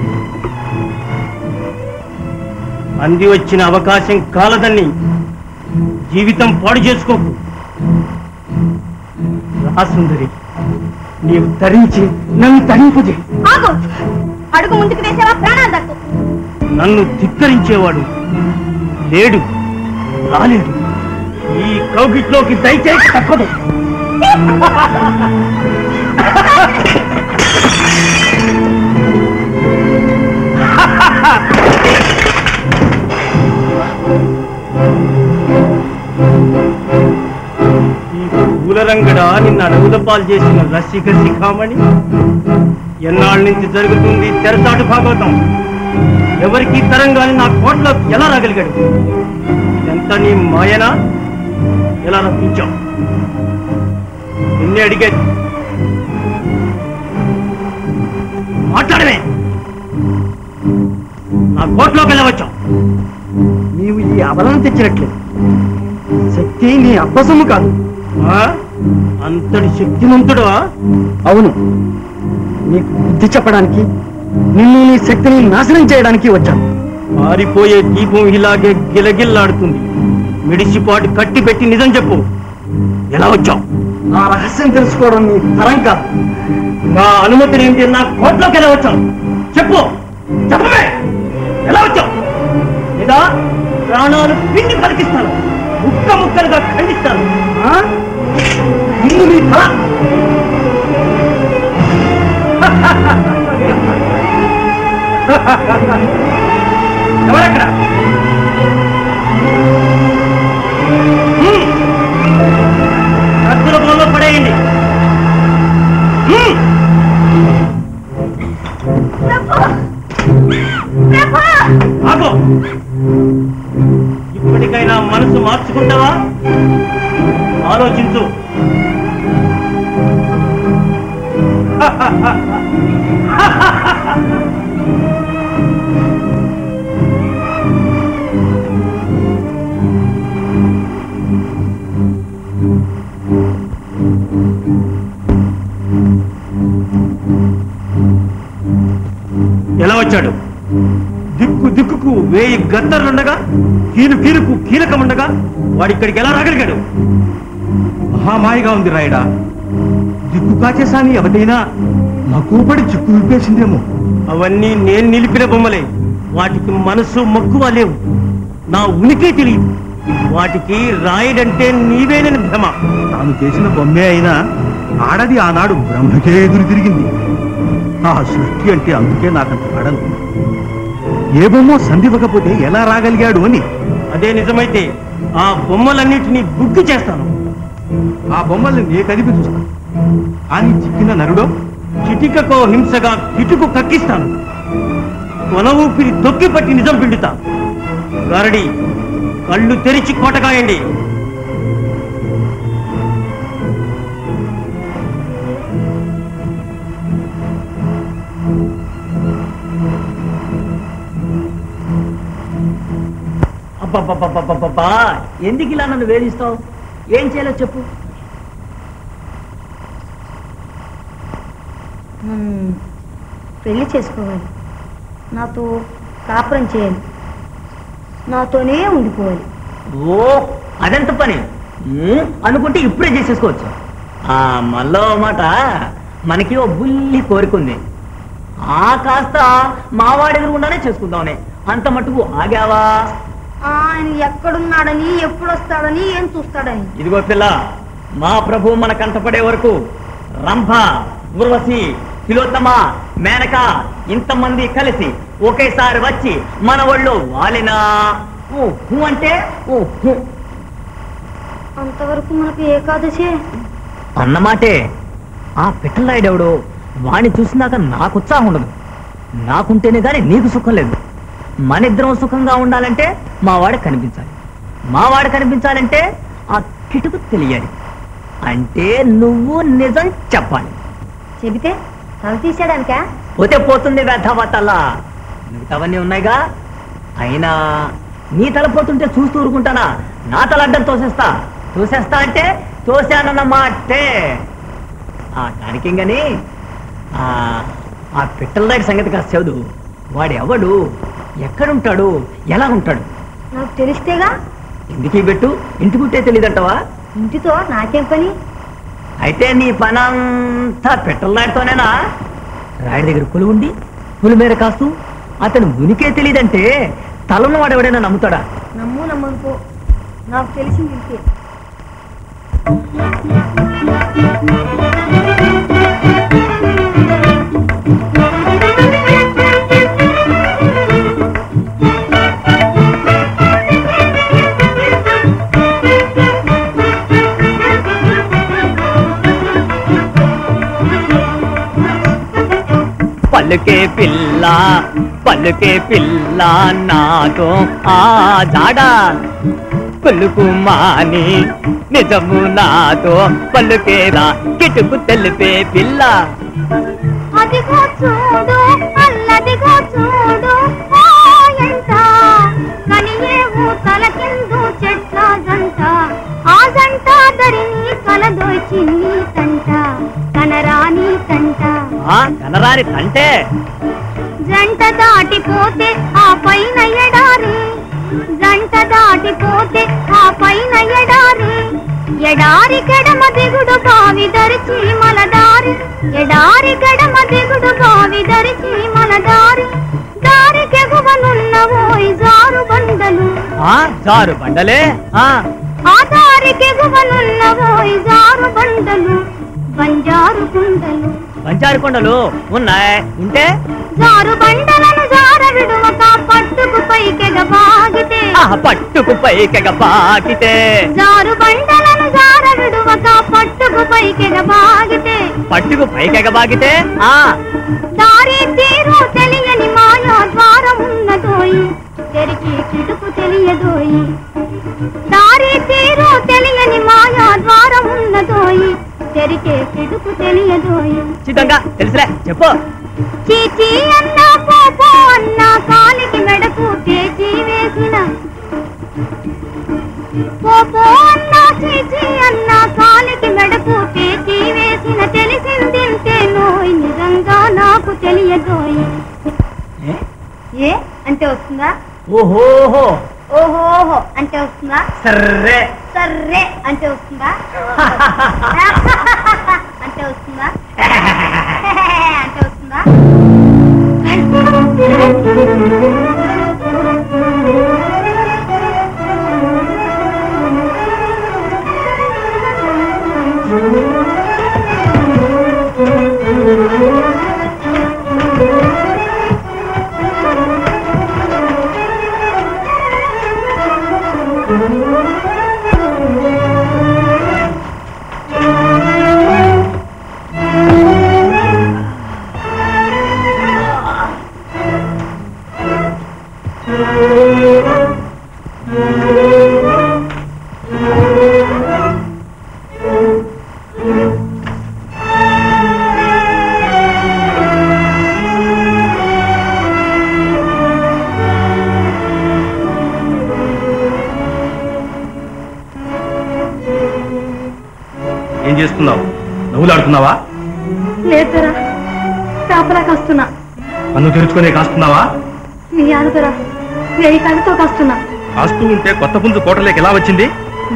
Speaker 9: అంది వచ్చిన అవకాశం కాలదని జీవితం పాడు చేసుకోకు రా సుందరి నీవు తరించి నన్ను తరింపజే
Speaker 11: ఆగు అడుగు ముందుకు వేసావా ప్రాణాలు దక్కు
Speaker 9: నన్ను ధిక్కరించేవాడు లేడు రాలేడు ఈ కౌగిట్లోకి దయచేసి తప్పదు ఈ పూలరంగడ నిన్న అడవుల పాలు చేసిన రసిక శిఖామణి ఎన్నాళ్ళ నుంచి జరుగుతుంది తెరచాటు భాగవతం ఎవరికి తరంగాని నా కోట్లో ఎలా రాగలిగాడు ఎంత నీ మాయనా ఎలా రప్పించావు నిన్నే అడిగేది మాట్లాడమే నా కోట్లోకి వెళ్ళవచ్చావు
Speaker 3: నీవు ఈ అబలం తెచ్చినట్లే శక్తి నీ అబ్బసము కాదు
Speaker 9: ఆ? అంతటి శక్తిమంతుడా
Speaker 3: అవును నీకు బుద్ధి చెప్పడానికి నిన్ను నీ శక్తిని నాశనం చేయడానికి వచ్చాను
Speaker 9: పారిపోయే దీపం ఇలాగే గిలగిల్లాడుతుంది మిడిసిపాటు కట్టి పెట్టి నిజం చెప్పు ఎలా వచ్చావు
Speaker 3: నా రహస్యం తెలుసుకోవడం నీ తరం కాదు
Speaker 9: నా అనుమతి ఏంటి నా కోట్లోకి ఎలా వచ్చావు చెప్పు చెప్పవే ఎలా వచ్చావు లేదా ప్రాణాలు పిండి పలికిస్తాను ముక్క ముక్కలుగా ఖండిస్తాను ఆ? ముందు నీ తల ఎవరక్కడ హ్మ్. కత్తుల పొలంలో పడేయండి హ్మ్. ఆగు ఇప్పటికైనా మనసు మార్చుకుంటావా ఆలోచించు ఎలా వచ్చాడు దిక్కు దిక్కుకు వేయి గద్దర్లుండగా కీలు కీలుకు కీలకముండగా వాడు ఇక్కడికి ఎలా రాగలిగాడు మహామాయగా ఉంది రాయడా దిక్కు కాచేసాని ఎవరైనా మక్కువపడి చిక్కు విప్పేసిందేమో అవన్నీ నేను నిలిపిన బొమ్మలే వాటికి మనసు మక్కువ లేవు నా ఉనికి తెలియదు వాటికి రాయడంటే నీవేనని భ్రమ తాను చేసిన బొమ్మే అయినా ఆడది ఆనాడు బ్రహ్మకే ఎదురు తిరిగింది ఆ సృష్టి అంటే అందుకే నాకంత ఆడను ఏ బొమ్మ సంధివ్వకపోతే ఎలా రాగలిగాడు అని అదే నిజమైతే ఆ బొమ్మలన్నిటినీ బుగ్గు చేస్తాను ఆ బొమ్మల్ని నే కదిపి చూస్తాను కానీ చిక్కిన నరుడో చిటికకో హింసగా కిటుకు కక్కిస్తాను కొన ఊపిరి తొక్కి పట్టి నిజం పిండుతా గారడి కళ్ళు తెరిచి కోటగాయండి
Speaker 6: అబ్బబ్బబ్బబ్బబ్బబ్బా ఎందుకు ఇలా నన్ను వేధిస్తావు ఏం చేయాలో చెప్పు
Speaker 13: నన్ను పెళ్లి చేసుకోవాలి నాతో కాపురం చేయాలి నాతోనే ఉండిపోవాలి
Speaker 6: ఓ అదెంత పని ఉమ్, అనుకుంటే ఇప్పుడే చేసేసుకోవచ్చు ఆ మళ్ళీ ఓ మాట మనకి ఓ బుల్లి కోరికుంది ఆ కాస్త మావాడి ఎదురుగుండానే చేసుకుందామని అంత మటుకు ఆగావా
Speaker 13: ఆయన ఎక్కడున్నాడని ఎప్పుడు వస్తాడని ఏం చూస్తాడని
Speaker 6: ఇదిగో పిల్ల మా ప్రభు మన కంటపడే వరకు రంభ ఉర్వశి తిలోత్తమ మేనక ఇంతమంది కలిసి ఒకేసారి వచ్చి మన ఒళ్ళు వాలినా ఓ హూ అంటే ఓ హూ
Speaker 13: అంతవరకు మనకు ఏకాదశి
Speaker 6: అన్నమాటే ఆ పిట్టలాయుడెవడు వాణ్ణి చూసినాక నాకు ఉత్సాహం ఉండదు నాకుంటేనే గాని నీకు సుఖం లేదు మన ఇద్దరం సుఖంగా ఉండాలంటే మా వాడు కనిపించాలి మా వాడు కనిపించాలంటే ఆ కిటుకు తెలియాలి అంటే నువ్వు నిజం చెప్పాలి
Speaker 13: చెబితే తల తీసేయడానికా
Speaker 6: పోతే పోతుంది వ్యర్థవతల్లా మిగతావన్నీ ఉన్నాయిగా అయినా నీ తల పోతుంటే చూస్తూ ఊరుకుంటానా నా తల అడ్డం తోసేస్తా తోసేస్తా అంటే తోసానన్నమాటే ఆ దానికేం గాని ఆ ఆ పిట్టల దగ్గర సంగతి కాస్త చదువు వాడు ఎవడు ఎక్కడుంటాడు ఎలా ఉంటాడు
Speaker 13: నాకు తెలిస్తేగా
Speaker 6: ఎందుకీ పెట్టు ఇంటికుంటే తెలియదంటావా
Speaker 13: ఇంటితో నాకేం పని
Speaker 6: అయితే నీ పనంతా పెట్టలాడితోనేనా రాయుడి దగ్గర పులి ఉండి పులి మీద కాస్తూ అతను ఉనికే తెలియదంటే తలను వాడెవడైనా నమ్ముతాడా
Speaker 13: నమ్ము నమ్మనుకో నాకు తెలిసింది ఇంతే
Speaker 6: పలుకే పిల్ల పలుకే పిల్ల నాతో ఆ జాడా పలుకు మాని నిజము నాతో పలుకేరా కిటుకు తెలిపే పిల్ల
Speaker 7: అదిగో చూడు అల్లదిగో చూడు ఓ ఎంట కనియేవు తల కిందు చెట్ల జంట ఆ జంట దరిని కలదోచింది తంట కనరాని తంట
Speaker 6: ఆ కనరాని తంటే
Speaker 7: జంట దాటిపోతే ఆ పైన ఎడారి జంట దాటిపోతే ఆ పైన ఎడారి ఎడారి గడమ దిగుడు బావి దరిచి మలదారి ఎడారి గడమ దిగుడు బావి దరిచి మలదారి
Speaker 6: ఆ జారు బండలే ఆ
Speaker 8: ఆ దారికి ఎగువనున్నవోయ్ జారు బండలు బంజారు కుండలు
Speaker 6: బంజారు కొండలు ఉన్నాయి ఉంటే
Speaker 8: జారు బండలను జార విడువక పట్టుకు పైకెగ బాగితే
Speaker 6: ఆ పట్టుకు పైకెగ పాకితే
Speaker 8: జారు బండలను జార విడువక పట్టుకు పైకెగ బాగితే
Speaker 6: పట్టుకు పైకెగ బాగితే ఆ
Speaker 8: దారి తీరు తెలియని మాయా ద్వారం ఉన్నదోయి తెరికి కిటుకు తెలియదోయి దారి తీరు తెలియని మాయా ద్వారం ఉన్నదోయి తెరికే కిటుకు తెలియదోయి
Speaker 6: చిత్తంగా తెలుసులే చెప్పు
Speaker 8: చీచీ అన్నా పోపో అన్నా కాలికి మెడకు తేచి వేసిన పోపో అన్నా చీచీ అన్నా కాలికి మెడకు తేచి వేసిన తెలిసిందింటే నోయ్ నిజంగా నాకు తెలియదోయ్ ఏ అంటే వస్తుందా
Speaker 6: ఓహోహో
Speaker 8: ఓహోహో అంటే వస్తుందా
Speaker 6: సర్రే
Speaker 8: సర్రే అంటే వస్తుందా అంటే వస్తుందా అంటే వస్తుందా
Speaker 4: ఏం చేస్తున్నావు నవ్వులాడుతున్నావా
Speaker 2: లేదురా కాపలా కాస్తున్నా
Speaker 4: కన్ను తెరుచుకునే కాస్తున్నావా
Speaker 2: మీ ఆడదరా వెయ్యి కళ్ళతో కాస్తున్నా
Speaker 4: కాస్తూ ఉంటే కొత్త పుంజు కోటలోకి ఎలా వచ్చింది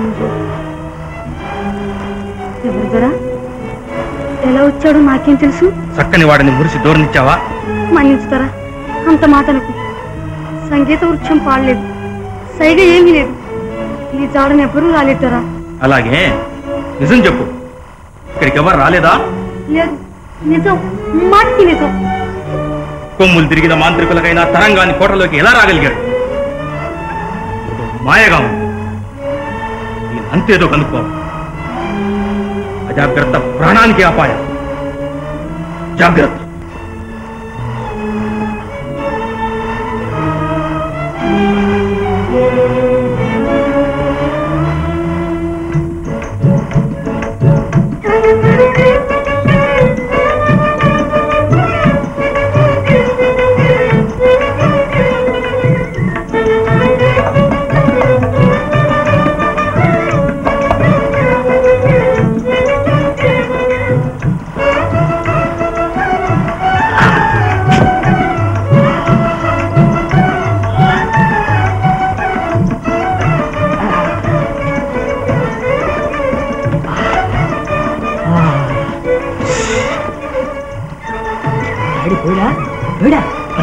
Speaker 2: ఎవరిదరా ఎలా వచ్చాడో నాకేం తెలుసు
Speaker 4: చక్కని వాడిని మురిసి దూరనిచ్చావా
Speaker 2: మన్నించుతారా అంత మాటలకు సంగీత వృక్షం పాడలేదు సైగ ఏమీ లేదు ఈ జాడను ఎవ్వరూ రాలేదరా
Speaker 4: అలాగే నిజం చెప్పు ఇక్కడికి ఎవరు రాలేదా
Speaker 2: లేదు నిజం మాటికి నిజం
Speaker 4: కొమ్ములు తిరిగిన మాంత్రికులకైనా తరంగాన్ని కోటలోకి ఎలా రాగలిగాడు ఏదో మాయగా ఉంది దీని అంతేదో కనుక్కో అజాగ్రత్త ప్రాణానికి అపాయం జాగ్రత్త
Speaker 6: డాడీ పోయిడా పోయిడా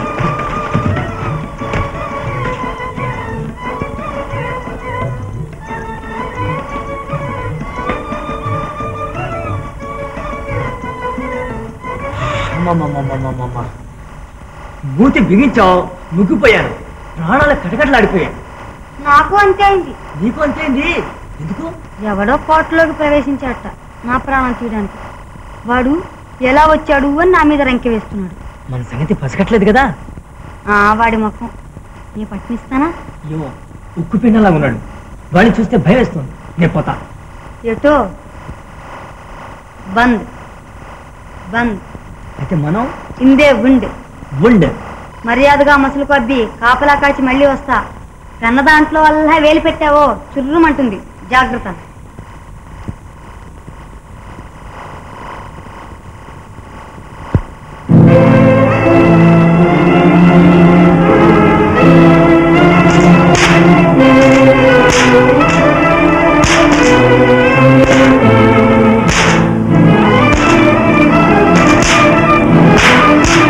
Speaker 6: అమ్మమ్మమ్మమ్మమ్మమ్మ. మూతి బిగించావు ముగ్గిపోయాను ప్రాణాలు కటకటలాడిపోయాయి
Speaker 8: నాకు అంతే అయింది
Speaker 6: నీకు అంతేంది ఎందుకు
Speaker 8: ఎవడో కోటలోకి ప్రవేశించాట నా ప్రాణం తీయడానికి వాడు ఎలా వచ్చాడు అని నా మీద రంకె వేస్తున్నాడు
Speaker 6: మన సంగతి పసగట్లేదు కదా
Speaker 8: ఆ వాడి ముఖం నీ పట్టిస్తానా
Speaker 6: ఏమో ఉక్కు పిండలా ఉన్నాడు వాడిని చూస్తే భయం వేస్తుంది నేను పోతా
Speaker 8: ఎటో బంద్ బంద్
Speaker 6: అయితే మనం
Speaker 8: ఇందే ఉండ్
Speaker 6: ఉండ్
Speaker 8: మర్యాదగా మసలు కొద్దీ కాపలా కాచి మళ్ళీ వస్తా కన్న దాంట్లో వల్ల వేలు పెట్టావో చుర్రుమంటుంది జాగ్రత్త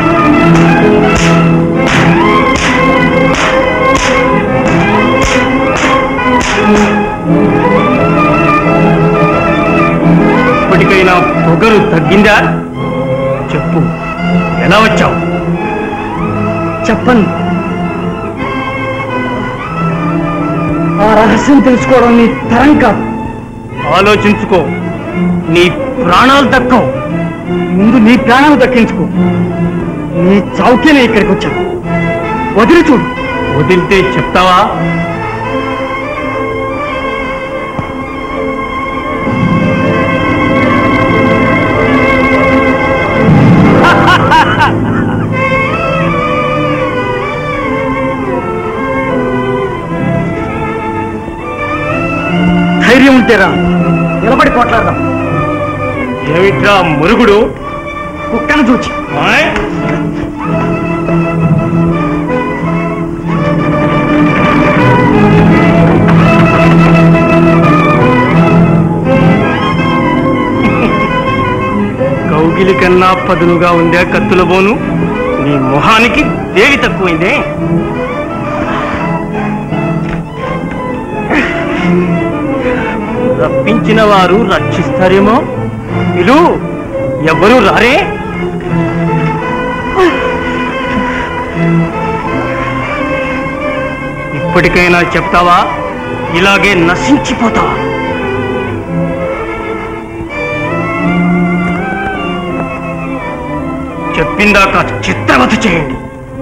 Speaker 7: ఆ
Speaker 9: తగ్గిందా చెప్పు ఎలా వచ్చావు
Speaker 3: చెప్పను ఆ రహస్యం తెలుసుకోవడం నీ తరం కాదు
Speaker 9: ఆలోచించుకో నీ ప్రాణాలు దక్కవు
Speaker 3: ముందు నీ ప్రాణాలు దక్కించుకో నీ చౌకే నేను ఇక్కడికి వచ్చాను వదిలి చూడు
Speaker 9: వదిలితే చెప్తావా
Speaker 3: ధైర్యం ఉంటేరా నిలబడి కొట్లాడదాం
Speaker 9: ఏమిట్రా మురుగుడు
Speaker 3: కుక్కను చూచి
Speaker 9: ఆయ్? కౌగిలి కన్నా పదునుగా ఉందే కత్తుల బోను నీ మొహానికి దేవి తక్కువైందే రప్పించిన వారు రక్షిస్తారేమో ఇలు ఎవరు రారే ఇప్పటికైనా చెప్తావా ఇలాగే నశించిపోతావా చెప్పిందాక చిత్రవత చేయండి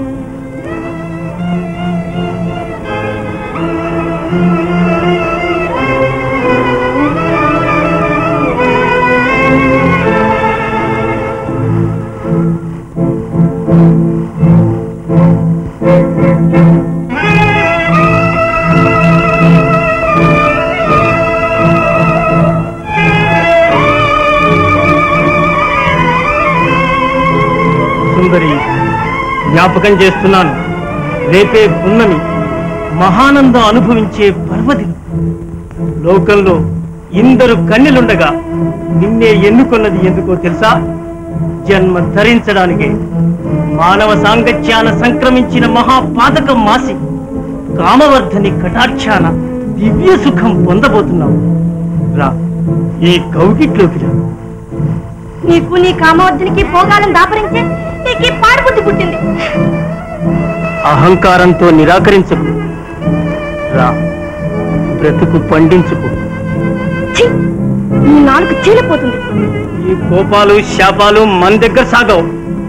Speaker 9: సుందరి జ్ఞాపకం చేస్తున్నాను రేపే పున్నమి మహానందం అనుభవించే పర్వదినం లోకంలో ఇందరు కన్నెలుండగా నిన్నే ఎన్నుకున్నది ఎందుకో తెలుసా జన్మ ధరించడానికే మానవ సాంగత్యాన సంక్రమించిన మహాపాతకం మాసి కామవర్ధని కటాక్షాన దివ్య సుఖం పొందబోతున్నావు రా ఈ కౌగిట్లోకి రా
Speaker 5: నీకు నీ కామవర్ధనికి పోగాలను దాపరించే నీకు ఈ పాడుబుద్ధి పుట్టింది
Speaker 9: అహంకారంతో నిరాకరించకు రా బ్రతుకు పండించుకు
Speaker 5: ఛీ! నీ నాలుగు చీలిపోతుంది
Speaker 9: ఈ కోపాలు శాపాలు మన దగ్గర సాగవు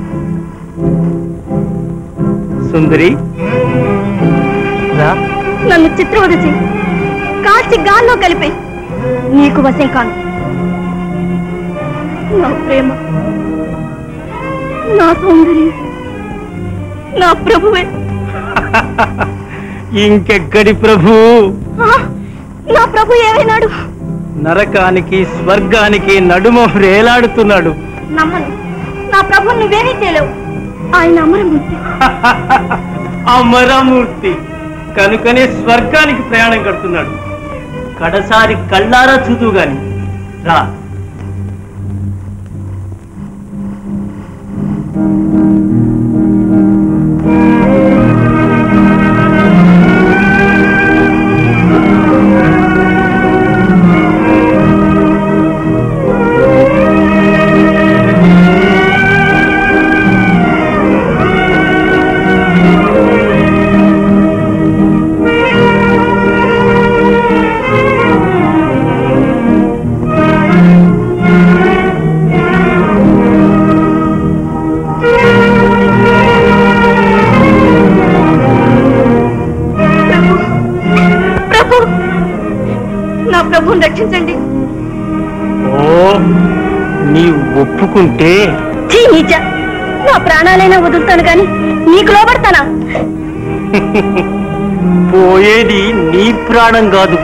Speaker 9: సుందరి రా
Speaker 5: నన్ను చిత్రవద చెయ్యి కాల్చి గాల్లో కలిపే నీకు వశం కాను నా ప్రేమ నా సౌందర్యం నా ప్రభువే
Speaker 9: ఇంకెక్కడి ప్రభు
Speaker 5: ఆ, నా ప్రభు ఏమైనాడు
Speaker 9: నరకానికి స్వర్గానికి నడుమ వేలాడుతున్నాడు
Speaker 5: నమ్మను నా ప్రభు నువ్వేమీ చేయలేవు ఆయన అమరమూర్తి
Speaker 9: అమరమూర్తి కనుకనే స్వర్గానికి ప్రయాణం కడుతున్నాడు కడసారి కళ్ళారా చూదు గాని రా
Speaker 5: ప్రభు నా ప్రభుని రక్షించండి
Speaker 9: ఓ నీ ఒప్పుకుంటే
Speaker 5: ఛీ, నీచ నా ప్రాణాలైనా వదులుతాను గాని నీకు లోబడతానా
Speaker 9: పోయేది నీ ప్రాణం కాదు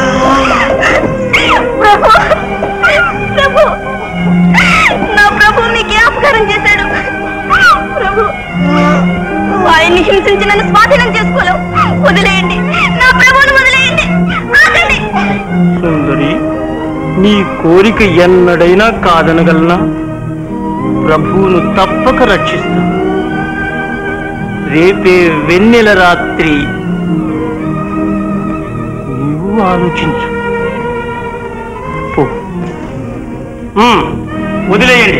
Speaker 5: ప్రభు ప్రభు నా ప్రభు మీకే అపకారం చేశాడు ప్రభు ఆయన్ని హింసించి నన్ను స్వాధీనం చేసుకోలేవు వదిలేయండి నా ప్రభువును వదిలేయండి ఆగండి
Speaker 9: సుందరి నీ కోరిక ఎన్నడైనా కాదనగలనా ప్రభువును తప్పక రక్షిస్తా రేపే వెన్నెల రాత్రి నీవు ఆలోచించు పో ఉమ్. వదిలేయండి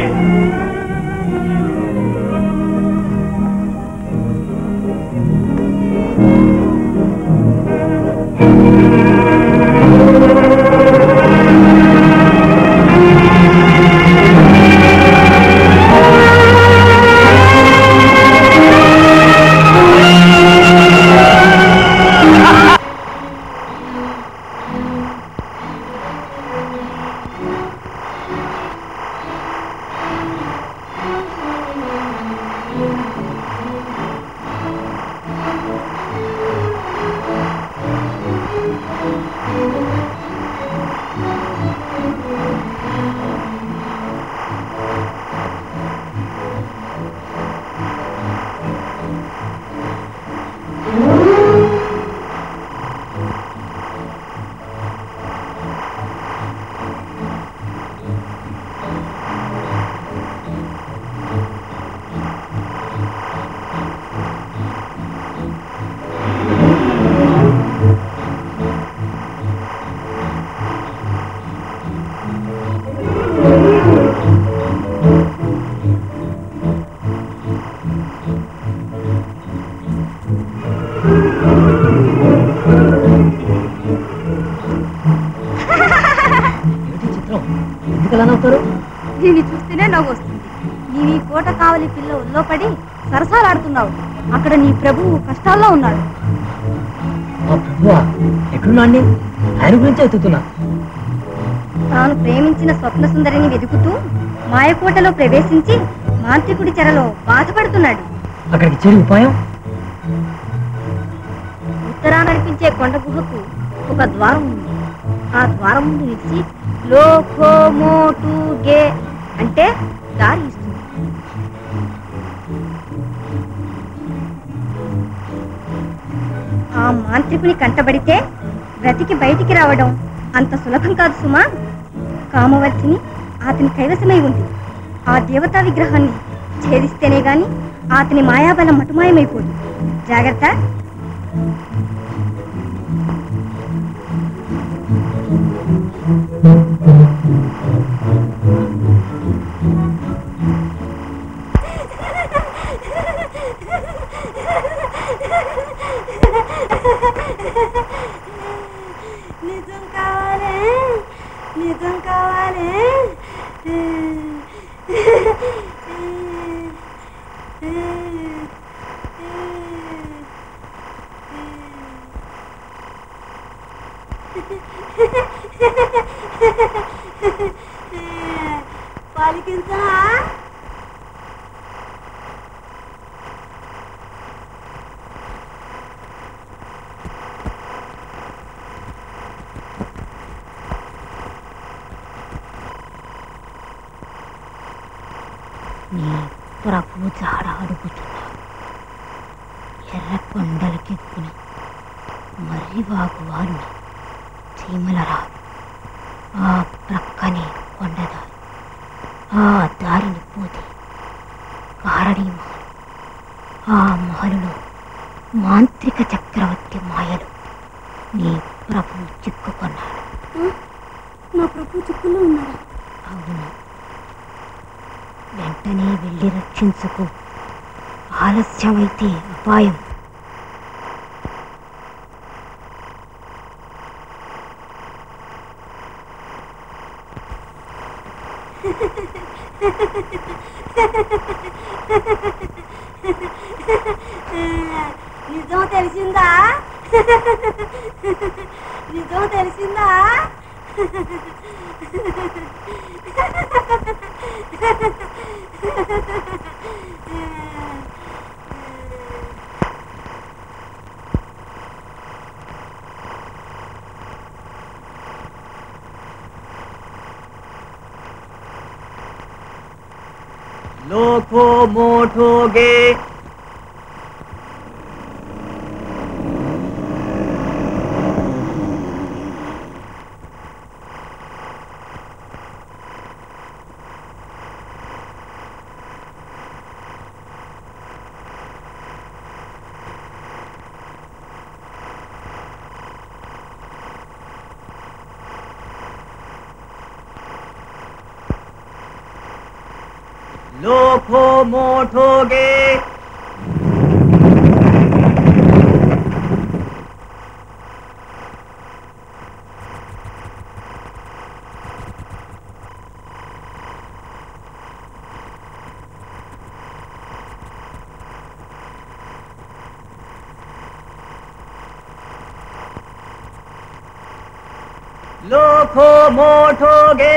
Speaker 6: ఎందుకు ఎలా నవ్వుతారు
Speaker 2: దీన్ని చూస్తేనే నవ్వు వస్తుంది నీ నీ కోట కావలి పిల్ల ఒళ్ళో పడి సరసాలాడుతున్నావు అక్కడ నీ ప్రభువు కష్టాల్లో ఉన్నాడు
Speaker 6: మా ప్రభువా ఎక్కడున్నాండి ఆయన గురించి ఎత్తుతున్నా
Speaker 2: తాను ప్రేమించిన స్వప్న సుందరిని వెతుకుతూ మాయకోటలో ప్రవేశించి మాంత్రికుడి చెరలో బాధపడుతున్నాడు
Speaker 6: అక్కడికి చేరి ఉపాయం
Speaker 2: ఉత్తరాన అనిపించే కొండ గుహకు ఒక ద్వారం ఉంది ఆ ద్వారం ముందు నిలిచి లోకోమోటు గే అంటే దారి ఇస్తుంది ఆ మాంత్రికుని కంటబడితే బ్రతికి బయటికి రావడం అంత సులభం కాదు సుమా కామవర్తిని అతని కైవసమై ఉంది ఆ దేవతా విగ్రహాన్ని ఛేదిస్తేనే గాని అతని మాయాబలం మటుమాయమైపోదు జాగ్రత్త
Speaker 13: నిజం కావాలి నిజం కావాలి పలికించా
Speaker 14: నీ ప్రభు జాడ అడుగుతున్నా ఎర్ర కొండలకెక్కున మర్రి వాగువాను చీమల రాదు ఆ ప్రక్కనే కొండదారి ఆ దారిని పోతే కారడీ మహల్ ఆ మహలులో మాంత్రిక చక్రవర్తి మాయలు నీ ప్రభు చిక్కుకున్నాడు
Speaker 13: నా ప్రభు చిక్కులో ఉన్నాడా
Speaker 14: అవును వెంటనే వెళ్ళి రక్షించుకు ఆలస్యమైతే అపాయం
Speaker 13: నిజం తెలిసిందా నిజం తెలిసిందా
Speaker 6: లోకో మోఠోగే లోకో మోఠోగే లోకో మోఠోగే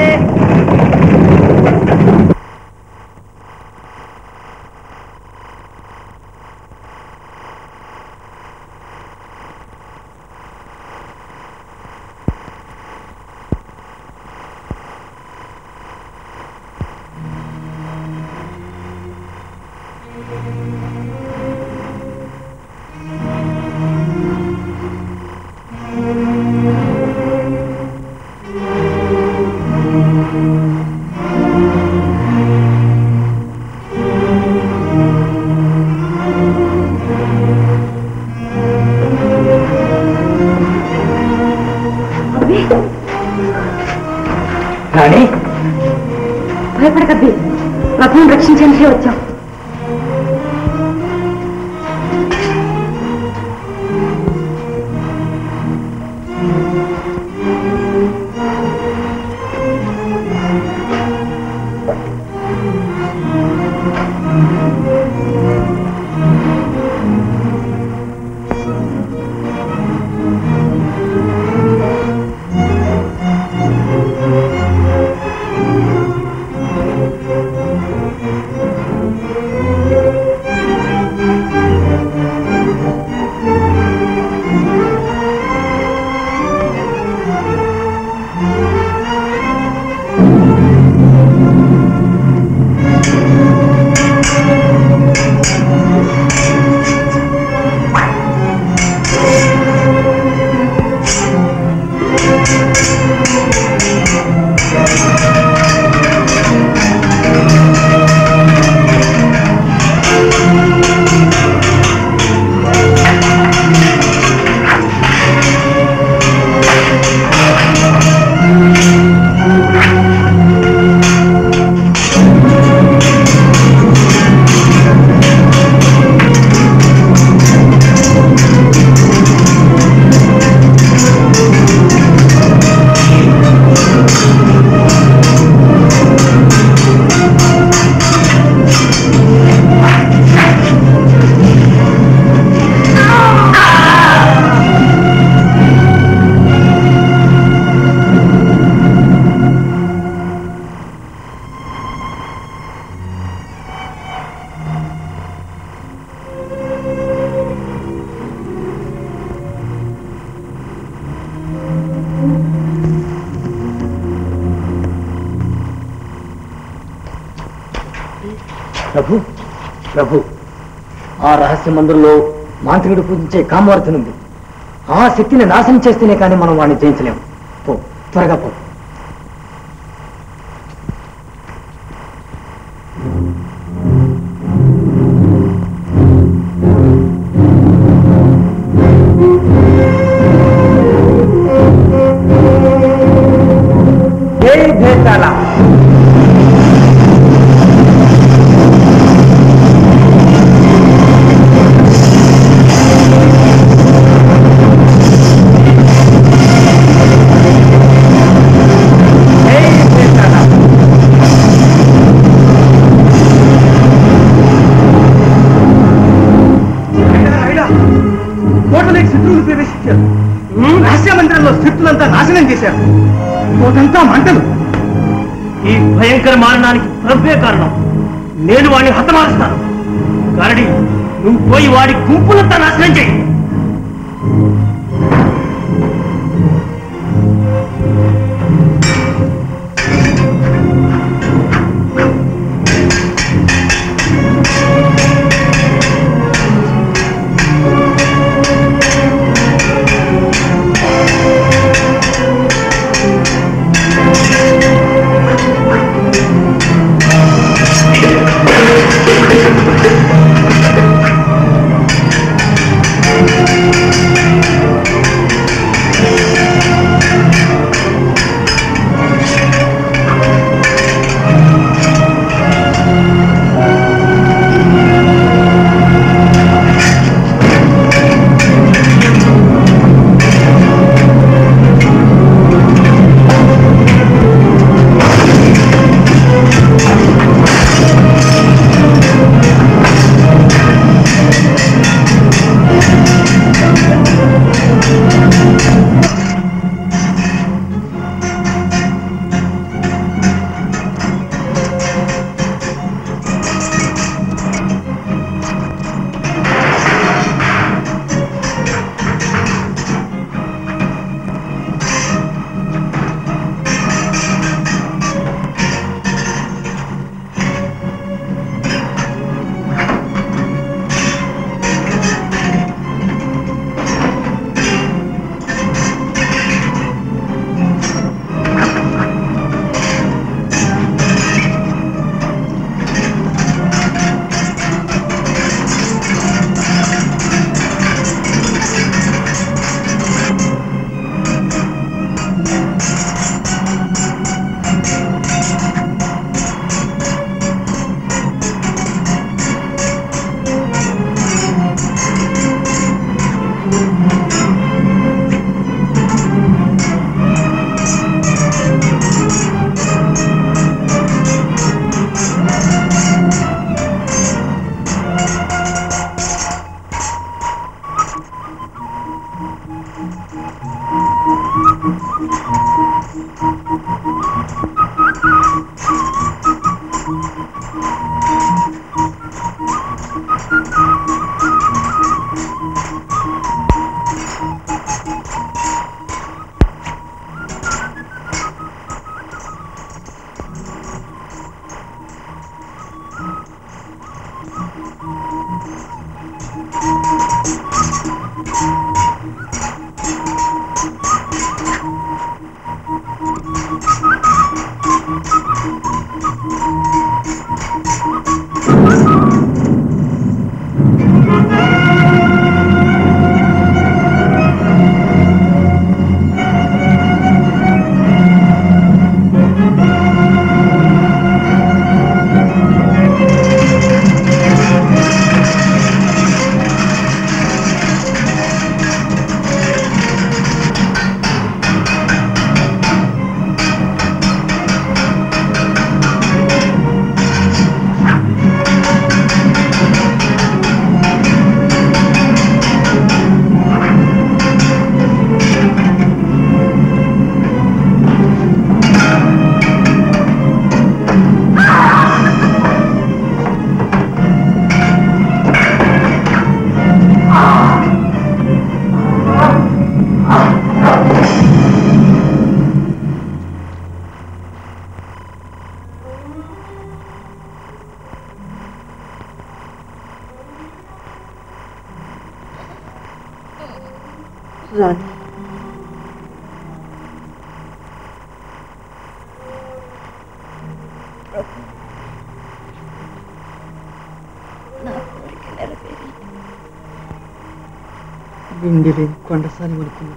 Speaker 8: రాణి భయపడకద్ది ప్రభువుని రక్షించడానికి వచ్చాం
Speaker 6: ప్రభు ప్రభు ఆ రహస్య మందిరంలో మాంత్రికుడు పూజించే కామవర్ధన ఉంది ఆ శక్తిని నాశనం చేస్తేనే కానీ మనం వాడిని జయించలేము పో త్వరగా పో జై భేతాళ
Speaker 9: కోటలోకి శత్రువులు ప్రవేశించారు రహస్య మందిరంలో శత్రులంతా నాశనం చేశారు కోటంతా మంటలు ఈ భయంకర మారణానికి ప్రభే కారణం నేను వాడిని హతమారుస్తాను కరడి నువ్వు పోయి వాడి గుంపులంతా నాశనం చేయి
Speaker 6: ఆ
Speaker 3: రాణి
Speaker 2: నా కోరిక నెరవేరింది
Speaker 3: వెండిలేని కొండసాని అనుకున్నాను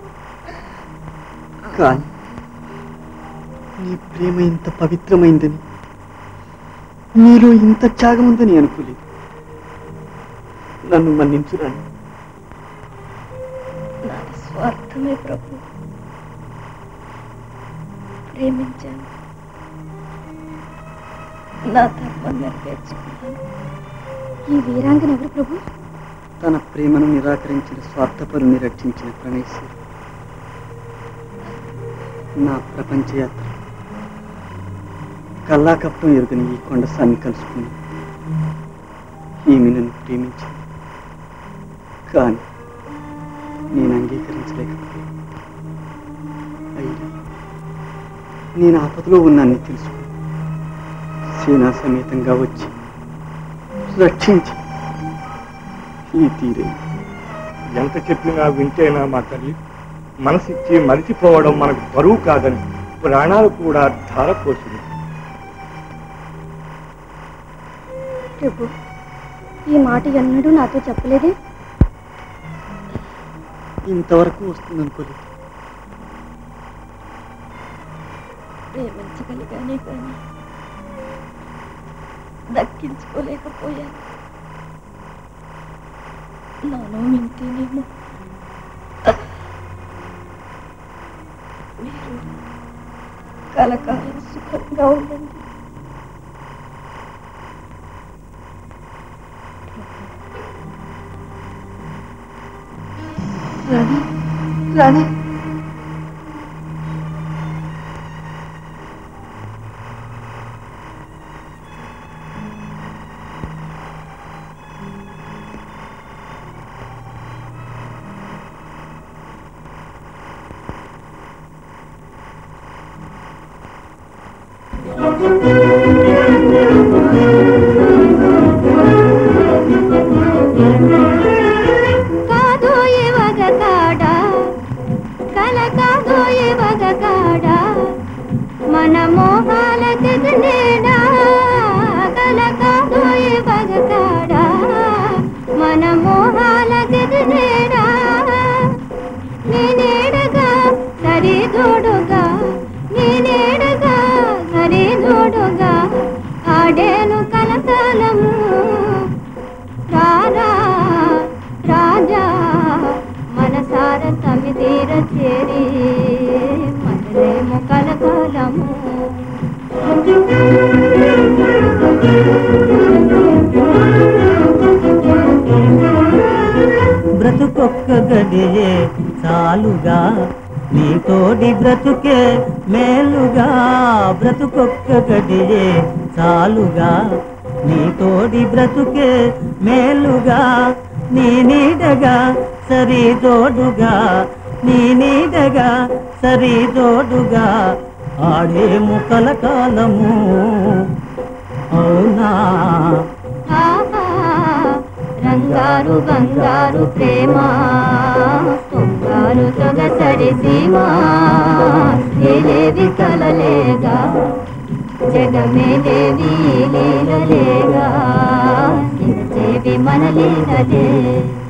Speaker 3: కానీ నీ ప్రేమ ఇంత పవిత్రమైందని నీలో ఇంత త్యాగం ఉందని అనుకోలేదు నన్ను మన్నించురాని
Speaker 2: నాది స్వార్థమే ప్రభు ప్రేమించాను నా ధర్మం నెరవేర్చుకున్నాను
Speaker 5: ఈ వీరాంగన ఎవరు ప్రభు
Speaker 3: తన ప్రేమను నిరాకరించిన స్వార్థపరుని రక్షించిన ప్రణేశ్వరి నా ప్రపంచ యాత్ర కల్లా కప్పటం ఎరుగని ఈ కొండసాన్ని కలుసుకుని ఈమె నన్ను ప్రేమించింది కానీ నేను అంగీకరించలేకపోయాను అయినా నేను ఆపదలో ఉన్నానని తెలుసుకుని సేనా సమేతంగా వచ్చి రక్షించి ఈ తీరే
Speaker 4: ఎంత చెప్పినా వింటేనా మా తల్లి మనసిచ్చి మరిచిపోవడం మనకు బరువు కాదని ప్రాణాలు కూడా ధారపోసింది
Speaker 5: ప్రభు ఈ మాట ఎన్నడూ నాతో చెప్పలేదే
Speaker 3: ఇంతవరకు వస్తుంది అనుకోలేదు
Speaker 2: ప్రేమించగలిగానే కానీ దక్కించుకోలేకపోయాను నాలో వింటేనేమో మీరు కలకాలం సుఖంగా ఉండండి
Speaker 15: రాణి రాణి
Speaker 7: కాదో ఇవగ కాడ కల కాదో ఇవగ కాడ మన మోహాల తెగనేడా కల కాదో ఇవగ కాడ మన మోహాల తెగనేడా నేనేడగా సరి తోడుగా నేనేడగా సరి తోడుగా ఆడేను కలకాలము రారా రాజా మనసార తమిదీర చేరి మనలేము కలకాలము
Speaker 10: బ్రతుకొక్క గడియే చాలుగా నీ తోడి బ్రతుకే మేలుగా బ్రతుకొక్క గడియే చాలుగా నీ తోడి బ్రతుకే మేలుగా నీ నీడగా సరి తోడుగా నీ నీడగా సరి తోడుగా ఆడేము కలకాలము అవునా
Speaker 7: ఆహా, రంగారు బంగారు ప్రేమ సొంగారు సొగసరి సీమ లేవి కలలేగా జగమే దేవి లీలలేగా చేవి మన లీలలే